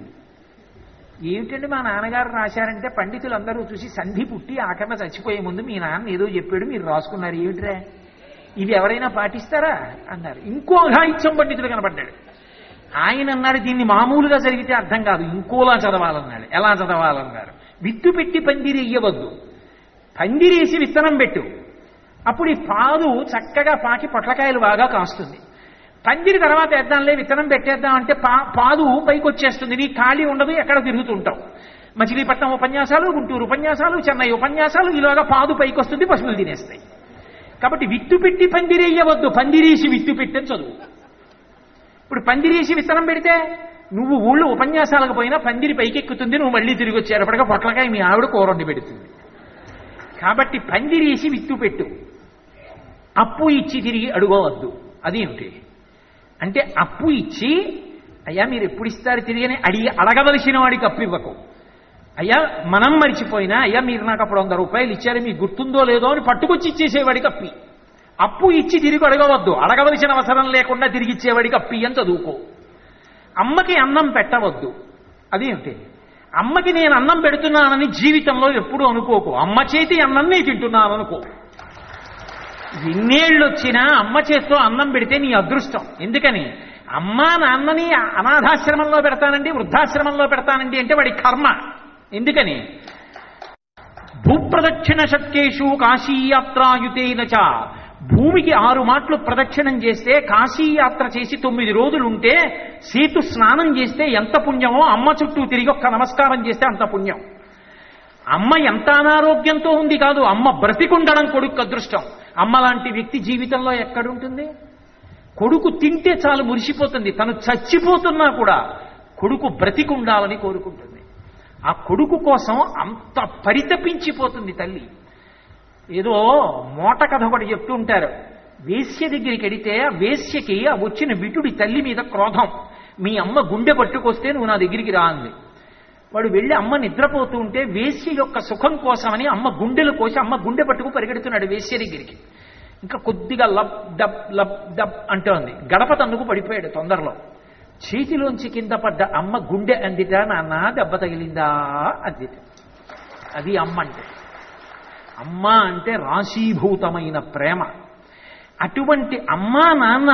ఏమిటండి మా నాన్నగారు రాశారంటే పండితులందరూ చూసి సంధి పుట్టి ఆఖరణ చచ్చిపోయే ముందు మీ నాన్న ఏదో చెప్పాడు మీరు రాసుకున్నారు ఏమిట్రా ఇవి ఎవరైనా పాటిస్తారా అన్నారు ఇంకో అఘాయిత్యం పండితుడు కనపడ్డాడు ఆయన అన్నాడు దీన్ని మామూలుగా జరిగితే అర్థం కాదు ఇంకోలా చదవాలన్నాడు ఎలా చదవాలన్నారు విత్తు పెట్టి పందిరెయ్యవద్దు పందిరేసి విత్తనం పెట్టు అప్పుడు ఈ పాదు చక్కగా పాకి పొట్లకాయలు బాగా కాస్తుంది పందిరి తర్వాత వేద్దాంలే విత్తనం పెట్టేద్దాం అంటే పా పాదు పైకి వచ్చేస్తుంది నీ ఖాళీ ఉండదు ఎక్కడ తిరుగుతుంటావు మచిలీపట్నం ఉపన్యాసాలు గుంటూరు ఉపన్యాసాలు చెన్నై ఉపన్యాసాలు ఈలోగా పాదు పైకి వస్తుంది పశువులు తినేస్తాయి కాబట్టి విత్తు పెట్టి పందిరేయవద్దు పందిరేసి విత్తు పెట్టని చదువు ఇప్పుడు పందిరేసి విత్తనం పెడితే నువ్వు ఊళ్ళో ఉపన్యాసాలకు పోయినా పందిరి పైకెక్కుతుంది నువ్వు మళ్ళీ తిరిగి వచ్చేటప్పటిగా పొట్లకాయ మీ ఆవిడ కూరండి పెడుతుంది కాబట్టి పందిరేసి విత్తు పెట్టు అప్పు ఇచ్చి తిరిగి అడుగవద్దు అదేమిటి అంటే అప్పు ఇచ్చి అయ్యా మీరు ఎప్పుడు ఇస్తారు తిరిగి అడిగి అడగవలసిన వాడికి అప్పు ఇవ్వకు అయ్యా మనం మరిచిపోయినా అయ్యా మీరు నాకు అప్పుడు వంద రూపాయలు ఇచ్చారు మీకు గుర్తుందో లేదో అని పట్టుకొచ్చి ఇచ్చేసేవాడికి అప్పి అప్పు ఇచ్చి తిరిగి అడగవద్దు అడగవలసిన అవసరం లేకుండా తిరిగి ఇచ్చేవాడికి అప్పి అని చదువుకో అమ్మకి అన్నం పెట్టవద్దు అదేమిటి అమ్మకి నేను అన్నం పెడుతున్నానని జీవితంలో ఎప్పుడూ అనుకోకు అమ్మ చేతి అన్నం నేను తింటున్నాను అనుకో ఎన్నేళ్ళు వచ్చినా అమ్మ చేత్తో అన్నం పెడితే నీ అదృష్టం ఎందుకని అమ్మ నాన్నని అనాథాశ్రమంలో పెడతానండి వృద్ధాశ్రమంలో పెడతానండి అంటే వాడి కర్మ ఎందుకని భూప్రదక్షిణ షట్కేషు కాశీయాత్రాయుతేన చ భూమికి ఆరు మాటలు ప్రదక్షిణం చేస్తే కాశీయాత్ర చేసి తొమ్మిది రోజులు ఉంటే సీతు స్నానం చేస్తే ఎంత పుణ్యమో అమ్మ చుట్టూ తిరిగి ఒక్క నమస్కారం చేస్తే అంత పుణ్యం అమ్మ ఎంత అనారోగ్యంతో ఉంది కాదు అమ్మ బ్రతికుండడం కొడుకు అదృష్టం అమ్మ లాంటి వ్యక్తి జీవితంలో ఎక్కడుంటుంది కొడుకు తింటే చాలు మురిసిపోతుంది తను చచ్చిపోతున్నా కూడా కొడుకు బ్రతికుండాలని కోరుకుంటుంది ఆ కొడుకు కోసం అంత పరితపించిపోతుంది తల్లి ఏదో మోట కథ ఒకటి చెప్తూ ఉంటారు వేశ్య దగ్గరికి వెడితే ఆ వేశ్యకి ఆ వచ్చిన విటుడి తల్లి మీద క్రోధం మీ అమ్మ గుండె పట్టుకొస్తే నువ్వు నా దగ్గరికి రా అంది వాడు వెళ్ళి అమ్మ నిద్రపోతూ ఉంటే వేశ్య యొక్క సుఖం కోసమని అమ్మ గుండెలు కోసి అమ్మ గుండె పట్టుకు పరిగెడుతున్నాడు వేశ్య దగ్గరికి ఇంకా కొద్దిగా లబ్ డబ్ లబ్ డబ్ అంటోంది గడప తన్నుకు పడిపోయాడు తొందరలో చేతిలోంచి కింద పడ్డ అమ్మ గుండె అందిట నాన్న దెబ్బ తగిలిందా అందిట అది అమ్మ అంటే అమ్మ అంటే రాశీభూతమైన ప్రేమ అటువంటి అమ్మా నాన్న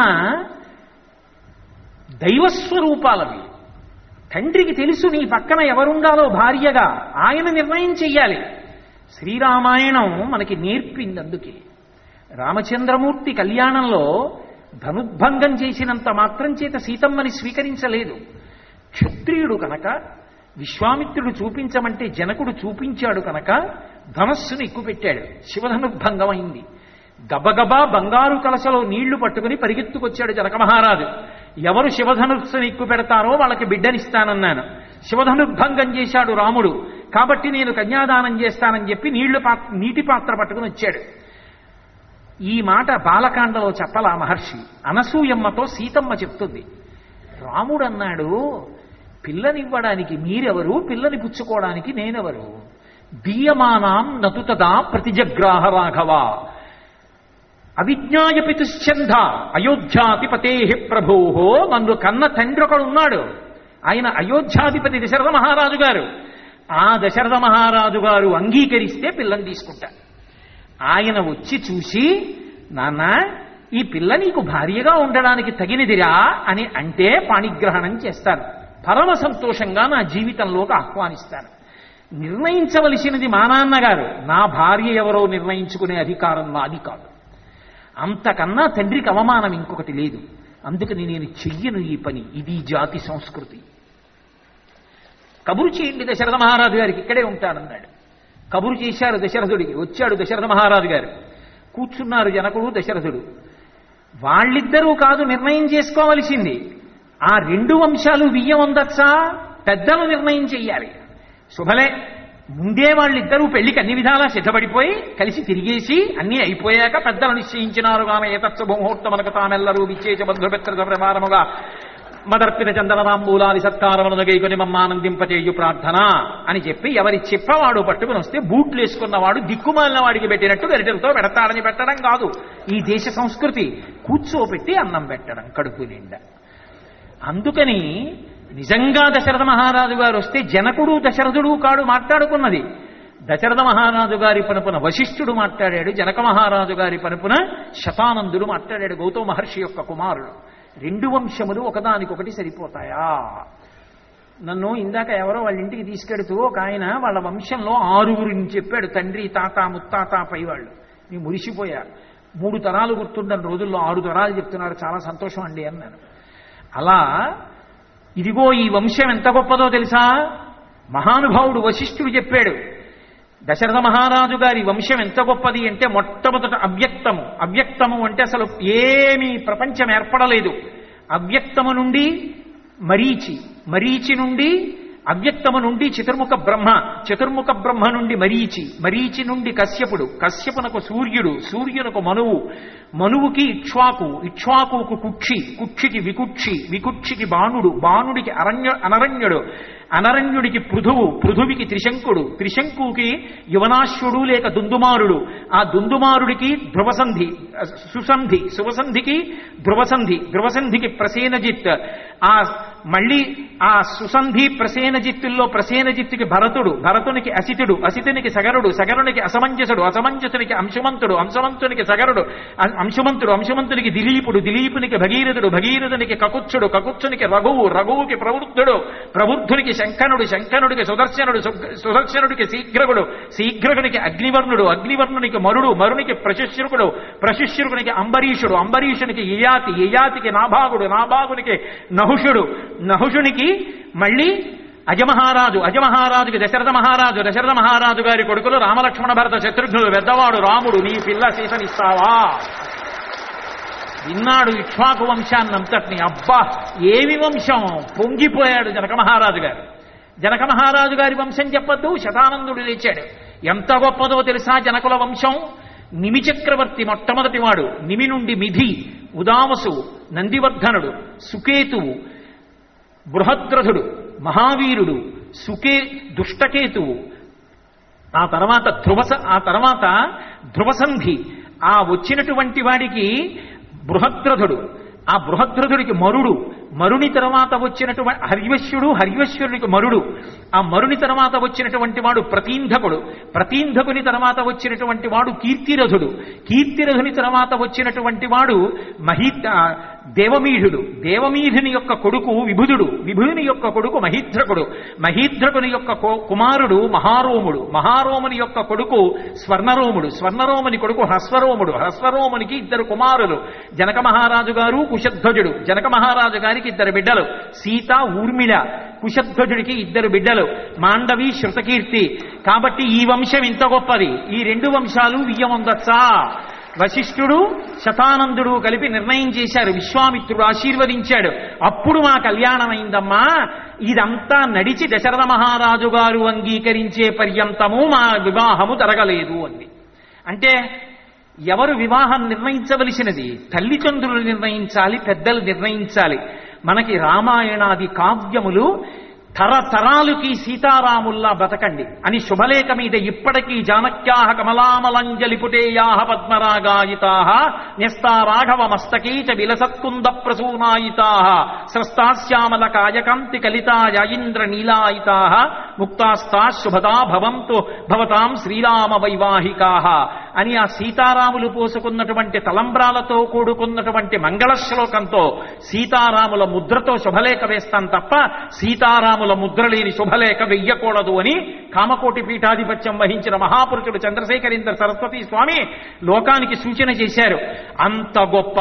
దైవస్వరూపాలవి తండ్రికి తెలుసు నీ పక్కన ఎవరుండాలో భార్యగా ఆయన నిర్ణయం చెయ్యాలి శ్రీరామాయణం మనకి నేర్పింది అందుకే రామచంద్రమూర్తి కళ్యాణంలో ధనుద్భంగం చేసినంత మాత్రం చేత సీతమ్మని స్వీకరించలేదు క్షత్రియుడు కనుక విశ్వామిత్రుడు చూపించమంటే జనకుడు చూపించాడు కనుక ధనస్సును ఎక్కుపెట్టాడు శివధనుర్భంగం అయింది గబగబా బంగారు కలశలో నీళ్లు పట్టుకుని పరిగెత్తుకొచ్చాడు జనక మహారాజు ఎవరు శివధనుస్సును ఎక్కువ పెడతారో వాళ్ళకి బిడ్డనిస్తానన్నాను శివధనుర్భంగం చేశాడు రాముడు కాబట్టి నేను కన్యాదానం చేస్తానని చెప్పి నీళ్లు పాత్ర నీటి పాత్ర పట్టుకుని వచ్చాడు ఈ మాట బాలకాండలో చెప్పలా మహర్షి అనసూయమ్మతో సీతమ్మ చెప్తుంది రాముడు అన్నాడు పిల్లనివ్వడానికి మీరెవరు పిల్లని పుచ్చుకోవడానికి నేనెవరు దీయమానాం నతుతదా ప్రతిజగ్రాహ రాఘవ అవిజ్ఞాయ పితుశ్చంద అయోధ్యాధిపతే ప్రభో నన్ను కన్న తండ్రి ఒకడు ఉన్నాడు ఆయన అయోధ్యాధిపతి దశరథ మహారాజు గారు ఆ దశరథ మహారాజు గారు అంగీకరిస్తే పిల్లని తీసుకుంటారు ఆయన వచ్చి చూసి నాన్న ఈ పిల్ల నీకు భార్యగా ఉండడానికి తగినదిరా అని అంటే పాణిగ్రహణం చేస్తాను పరమ సంతోషంగా నా జీవితంలోకి ఆహ్వానిస్తాను నిర్ణయించవలసినది మా నాన్నగారు నా భార్య ఎవరో నిర్ణయించుకునే అధికారం నాది కాదు అంతకన్నా తండ్రికి అవమానం ఇంకొకటి లేదు అందుకని నేను చెయ్యను ఈ పని ఇది జాతి సంస్కృతి కబురు చేయండి దశరథ మహారాజు గారికి ఇక్కడే ఉంటానన్నాడు కబురు చేశారు దశరథుడికి వచ్చాడు దశరథ మహారాజు గారు కూర్చున్నారు జనకుడు దశరథుడు వాళ్ళిద్దరూ కాదు నిర్ణయం చేసుకోవలసింది ఆ రెండు వంశాలు బియ్యం అందచ్చా పెద్దలు నిర్ణయం చెయ్యాలి శుభలే ముందే వాళ్ళిద్దరూ పెళ్లికి అన్ని విధాలా సిద్ధపడిపోయి కలిసి తిరిగేసి అన్నీ అయిపోయాక పెద్దలు నిశ్చయించినారు ఆమె ఏతత్స ముహూర్తమనక తామెల్లరూ విచ్చేచ బంధుమిత్ర ప్రమాణముగా మదర్పిత చందనరాంబూలాది సత్కారములను గైకొని మమ్మానందింపచేయు ప్రార్థన అని చెప్పి ఎవరి చెప్పవాడు పట్టుకుని వస్తే బూట్లు వేసుకున్నవాడు దిక్కుమాలిన వాడికి పెట్టినట్టు గరిటెలతో పెడతాడని పెట్టడం కాదు ఈ దేశ సంస్కృతి కూర్చోపెట్టి అన్నం పెట్టడం కడుపు నిండా అందుకని నిజంగా దశరథ మహారాజు గారు వస్తే జనకుడు దశరథుడు కాడు మాట్లాడుకున్నది దశరథ మహారాజు గారి పనుపున వశిష్ఠుడు మాట్లాడాడు జనక మహారాజు గారి పనుపున శతానందుడు మాట్లాడాడు గౌతమ మహర్షి యొక్క కుమారుడు రెండు వంశములు ఒకదానికొకటి సరిపోతాయా నన్ను ఇందాక ఎవరో వాళ్ళ ఇంటికి తీసుకెడుతూ ఒక ఆయన వాళ్ళ వంశంలో ఆరుగురిని చెప్పాడు తండ్రి తాత ముత్తాత పైవాళ్ళు నేను మురిసిపోయా మూడు తరాలు గుర్తుండని రోజుల్లో ఆరు తరాలు చెప్తున్నారు చాలా సంతోషం అండి అన్నాను అలా ఇదిగో ఈ వంశం ఎంత గొప్పదో తెలుసా మహానుభావుడు వశిష్ఠుడు చెప్పాడు దశరథ మహారాజు గారి వంశం ఎంత గొప్పది అంటే మొట్టమొదట అవ్యక్తము అవ్యక్తము అంటే అసలు ఏమీ ప్రపంచం ఏర్పడలేదు అవ్యక్తము నుండి మరీచి మరీచి నుండి అవ్యక్తము నుండి చతుర్ముఖ బ్రహ్మ చతుర్ముఖ బ్రహ్మ నుండి మరీచి మరీచి నుండి కశ్యపుడు కశ్యపునకు సూర్యుడు సూర్యునకు మనువు మనువుకి ఇక్ష్వాకు ఇక్ష్వాకుకు కుక్షి కుక్షికి వికుక్షి వికుక్షికి బాణుడు బాణుడికి అరణ్య అనరణ్యుడు అనరణ్యుడికి పృథువు పృథువికి త్రిశంకుడు త్రిశంకుకి యువనాశ్వుడు లేక దుందుమారుడు ఆ దుందుమారుడికి ధ్రువసంధి సుసంధి సువసంధికి ధ్రువసంధి ధ్రువసంధికి ప్రసేనజిత్ ఆ మళ్ళీ ఆ సుసంధి ప్రసేనజిత్తుల్లో ప్రసేనజిత్తుకి భరతుడు భరతునికి అసితుడు అసితునికి సగరుడు సగరునికి అసమంజసుడు అసమంజసునికి అంశుమంతుడు అంశమంతునికి సగరుడు అ- అంశుమంతుడు అంశుమంతునికి దిలీపుడు దిలీపునికి భగీరథుడు భగీరథునికి కకుత్సుడు కకుత్సునికి రఘువు రఘువుకి ప్రవృద్ధుడు ప్రవృద్ధునికి శంకనుడు శంకనుడికి సుదర్శనుడు సు- సుదర్శనుడికి శీఘ్రగుడు శీఘ్రగునికి అగ్నివర్ణుడు అగ్నివర్ణునికి మరుడు మరునికి ప్రశుశ్రుకుడు ప్రశుశ్రుకునికి అంబరీషుడు అంబరీషునికి యయాతి యయాతికి నాభాగుడు నాభాగునికి నహుషుడు నహుషునికి మళ్ళీ అజమహారాజు అజమహారాజుకి దశరథ మహారాజు దశరథ మహారాజు గారి కొడుకులు రామలక్ష్మణ భరత శత్రుఘ్నులు పెద్దవాడు రాముడు నీ పిల్ల సీతనిస్తావా విన్నాడు ఇక్ష్వాకు వంశాన్నంతటిని అబ్బా ఏమి వంశం పొంగిపోయాడు జనక మహారాజు గారు జనక మహారాజు గారి వంశం చెప్పొద్దు శతానందుడు లేచాడు ఎంత గొప్పదో తెలుసా జనకుల వంశం నిమి చక్రవర్తి మొట్టమొదటి వాడు నిమి నుండి మిధి ఉదావసు నందివర్ధనుడు సుకేతువు బృహద్రథుడు మహావీరుడు సుకే దుష్టకేతువు ఆ తర్వాత ధ్రువస ఆ తర్వాత ధ్రువసంధి ఆ వచ్చినటువంటి వాడికి బృహద్రథుడు ఆ బృహద్రథుడికి మరుడు మరుని తర్వాత వచ్చినటువంటి హర్యశ్వరుడు హర్యశ్వరుడికి మరుడు ఆ మరుని తర్వాత వచ్చినటువంటి వాడు ప్రతీంధకుడు ప్రతీంధకుని తర్వాత వచ్చినటువంటి వాడు కీర్తిరథుడు కీర్తిరథుని తర్వాత వచ్చినటువంటి వాడు మహీ ఆ, దేవమీఢుడు దేవమీఢుని యొక్క కొడుకు విభుదుడు విభుని యొక్క కొడుకు మహీధ్రకుడు మహీధ్రకుని యొక్క కో- కుమారుడు మహారోముడు మహారోముని యొక్క కొడుకు స్వర్ణరోముడు స్వర్ణరోముని కొడుకు హ్రస్వరోముడు హ్రస్వరోమునికి ఇద్దరు కుమారులు జనక మహారాజు గారు కుశధ్వజుడు జనక మహారాజు గారికి ఇద్దరు బిడ్డలు సీత ఊర్మిళ కుశధ్వజుడికి ఇద్దరు బిడ్డలు మాండవి శృతకీర్తి కాబట్టి ఈ వంశం ఇంత గొప్పది ఈ రెండు వంశాలు వియ్యమొందచ్చా వశిష్ఠుడు శతానందుడు కలిపి నిర్ణయం చేశారు విశ్వామిత్రుడు ఆశీర్వదించాడు అప్పుడు మా కళ్యాణం అయిందమ్మా ఇదంతా నడిచి దశరథ మహారాజు గారు అంగీకరించే పర్యంతము మా వివాహము జరగలేదు అంది అంటే ఎవరు వివాహం నిర్ణయించవలసినది తల్లిదండ్రులు నిర్ణయించాలి పెద్దలు నిర్ణయించాలి మనకి రామాయణాది కావ్యములు తరతరాలుకి సీతారాముల్లా బతకండి అని శుభలేఖ మీద ఇప్పటికీ జానక్యాహ కమలామలంజలిపుటేయాహ పద్మరాగాయితాహ న్యస్తా రాఘవ మస్తకీ చ విలసత్కుంద ప్రసూనాయితాహ స్రస్తాశ్యామల కాయకాంతి కలితాయ ఇంద్ర నీలాయితాహ ముక్తాస్తా శుభదా భవంతు భవతాం శ్రీరామ వైవాహికాహ అని ఆ సీతారాములు పోసుకున్నటువంటి తలంబ్రాలతో కూడుకున్నటువంటి మంగళ శ్లోకంతో సీతారాముల ముద్రతో శుభలేఖ వేస్తాం తప్ప సీతారాముల ముద్ర లేని శుభలేఖ వెయ్యకూడదు అని కామకోటి పీఠాధిపత్యం వహించిన మహాపురుషుడు చంద్రశేఖరేంద్ర సరస్వతి స్వామి లోకానికి సూచన చేశారు అంత గొప్ప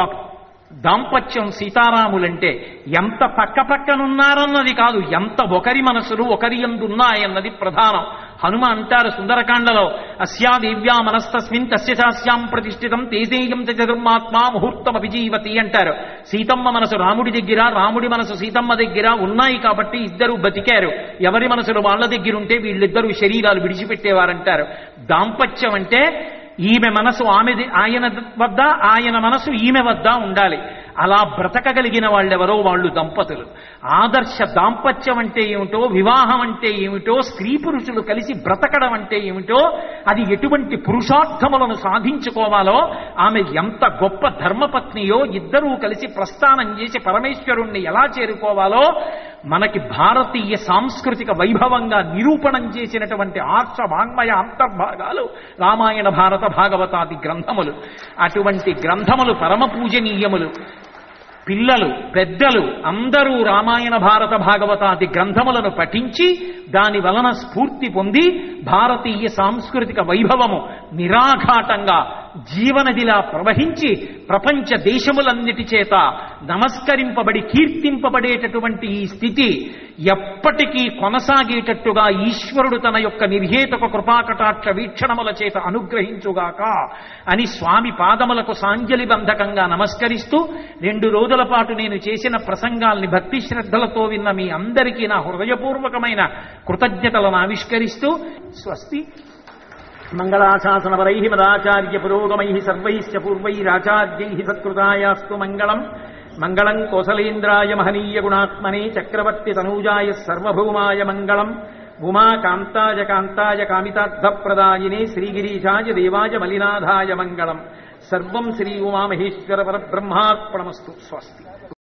దాంపత్యం సీతారాములంటే ఎంత పక్క పక్కనున్నారన్నది కాదు ఎంత ఒకరి మనసులు ఒకరి ఎందున్నాయన్నది ప్రధానం హనుమ అంటారు సుందరకాండలో అస్యా దేవ్యా మనస్తస్మిన్ తస్య శాస్యాం ప్రతిష్ఠితం తేజేయం చ చతుర్మాత్మా ముహూర్తం అభిజీవతి అంటారు సీతమ్మ మనసు రాముడి దగ్గర రాముడి మనసు సీతమ్మ దగ్గర ఉన్నాయి కాబట్టి ఇద్దరు బతికారు ఎవరి మనసులు వాళ్ళ దగ్గర ఉంటే వీళ్ళిద్దరూ శరీరాలు విడిచిపెట్టేవారంటారు దాంపత్యం అంటే ఈమె మనసు ఆమెది ఆయన వద్ద ఆయన మనసు ఈమె వద్ద ఉండాలి అలా బ్రతకగలిగిన వాళ్ళెవరో వాళ్ళు దంపతులు ఆదర్శ దాంపత్యం అంటే ఏమిటో వివాహం అంటే ఏమిటో స్త్రీ పురుషులు కలిసి బ్రతకడం అంటే ఏమిటో అది ఎటువంటి పురుషార్థములను సాధించుకోవాలో ఆమె ఎంత గొప్ప ధర్మపత్నియో ఇద్దరూ కలిసి ప్రస్థానం చేసి పరమేశ్వరుణ్ణి ఎలా చేరుకోవాలో మనకి భారతీయ సాంస్కృతిక వైభవంగా నిరూపణం చేసినటువంటి ఆర్ష వాంగ్మయ అంతర్భాగాలు రామాయణ భారత భాగవతాది గ్రంథములు అటువంటి గ్రంథములు పరమ పూజనీయములు పిల్లలు పెద్దలు అందరూ రామాయణ భారత భాగవతాది గ్రంథములను పఠించి దాని వలన స్ఫూర్తి పొంది భారతీయ సాంస్కృతిక వైభవము నిరాఘాటంగా జీవనదిలా ప్రవహించి ప్రపంచ దేశములన్నిటి చేత నమస్కరింపబడి కీర్తింపబడేటటువంటి ఈ స్థితి ఎప్పటికీ కొనసాగేటట్టుగా ఈశ్వరుడు తన యొక్క నిర్హేతుక కృపాకటాక్ష వీక్షణముల చేత అనుగ్రహించుగాక అని స్వామి పాదములకు సాంజలి బంధకంగా నమస్కరిస్తూ రెండు రోజుల పాటు నేను చేసిన ప్రసంగాల్ని భక్తి శ్రద్ధలతో విన్న మీ అందరికీ నా హృదయపూర్వకమైన కృతజ్ఞతలను ఆవిష్కరిస్తూ స్వస్తి మంగళాశాసనపరై మదాచార్య పురోగమై సర్వైశ్చ పూర్వైరాచార్యై సత్కృతాయాస్తు మంగళం మంగళం కోసలేంద్రాయ మహనీయ గుణాత్మనే చక్రవర్తి తనూజాయ సర్వభౌమాయ మంగళం ఉమా కాంతాయ కాంతాయ కామితార్థప్రదాయినే శ్రీగిరీశాయ దేవాయ మలినాథాయ మంగళం సర్వం శ్రీ ఉమామహేశ్వర పరబ్రహ్మార్పణమస్తు స్వస్తి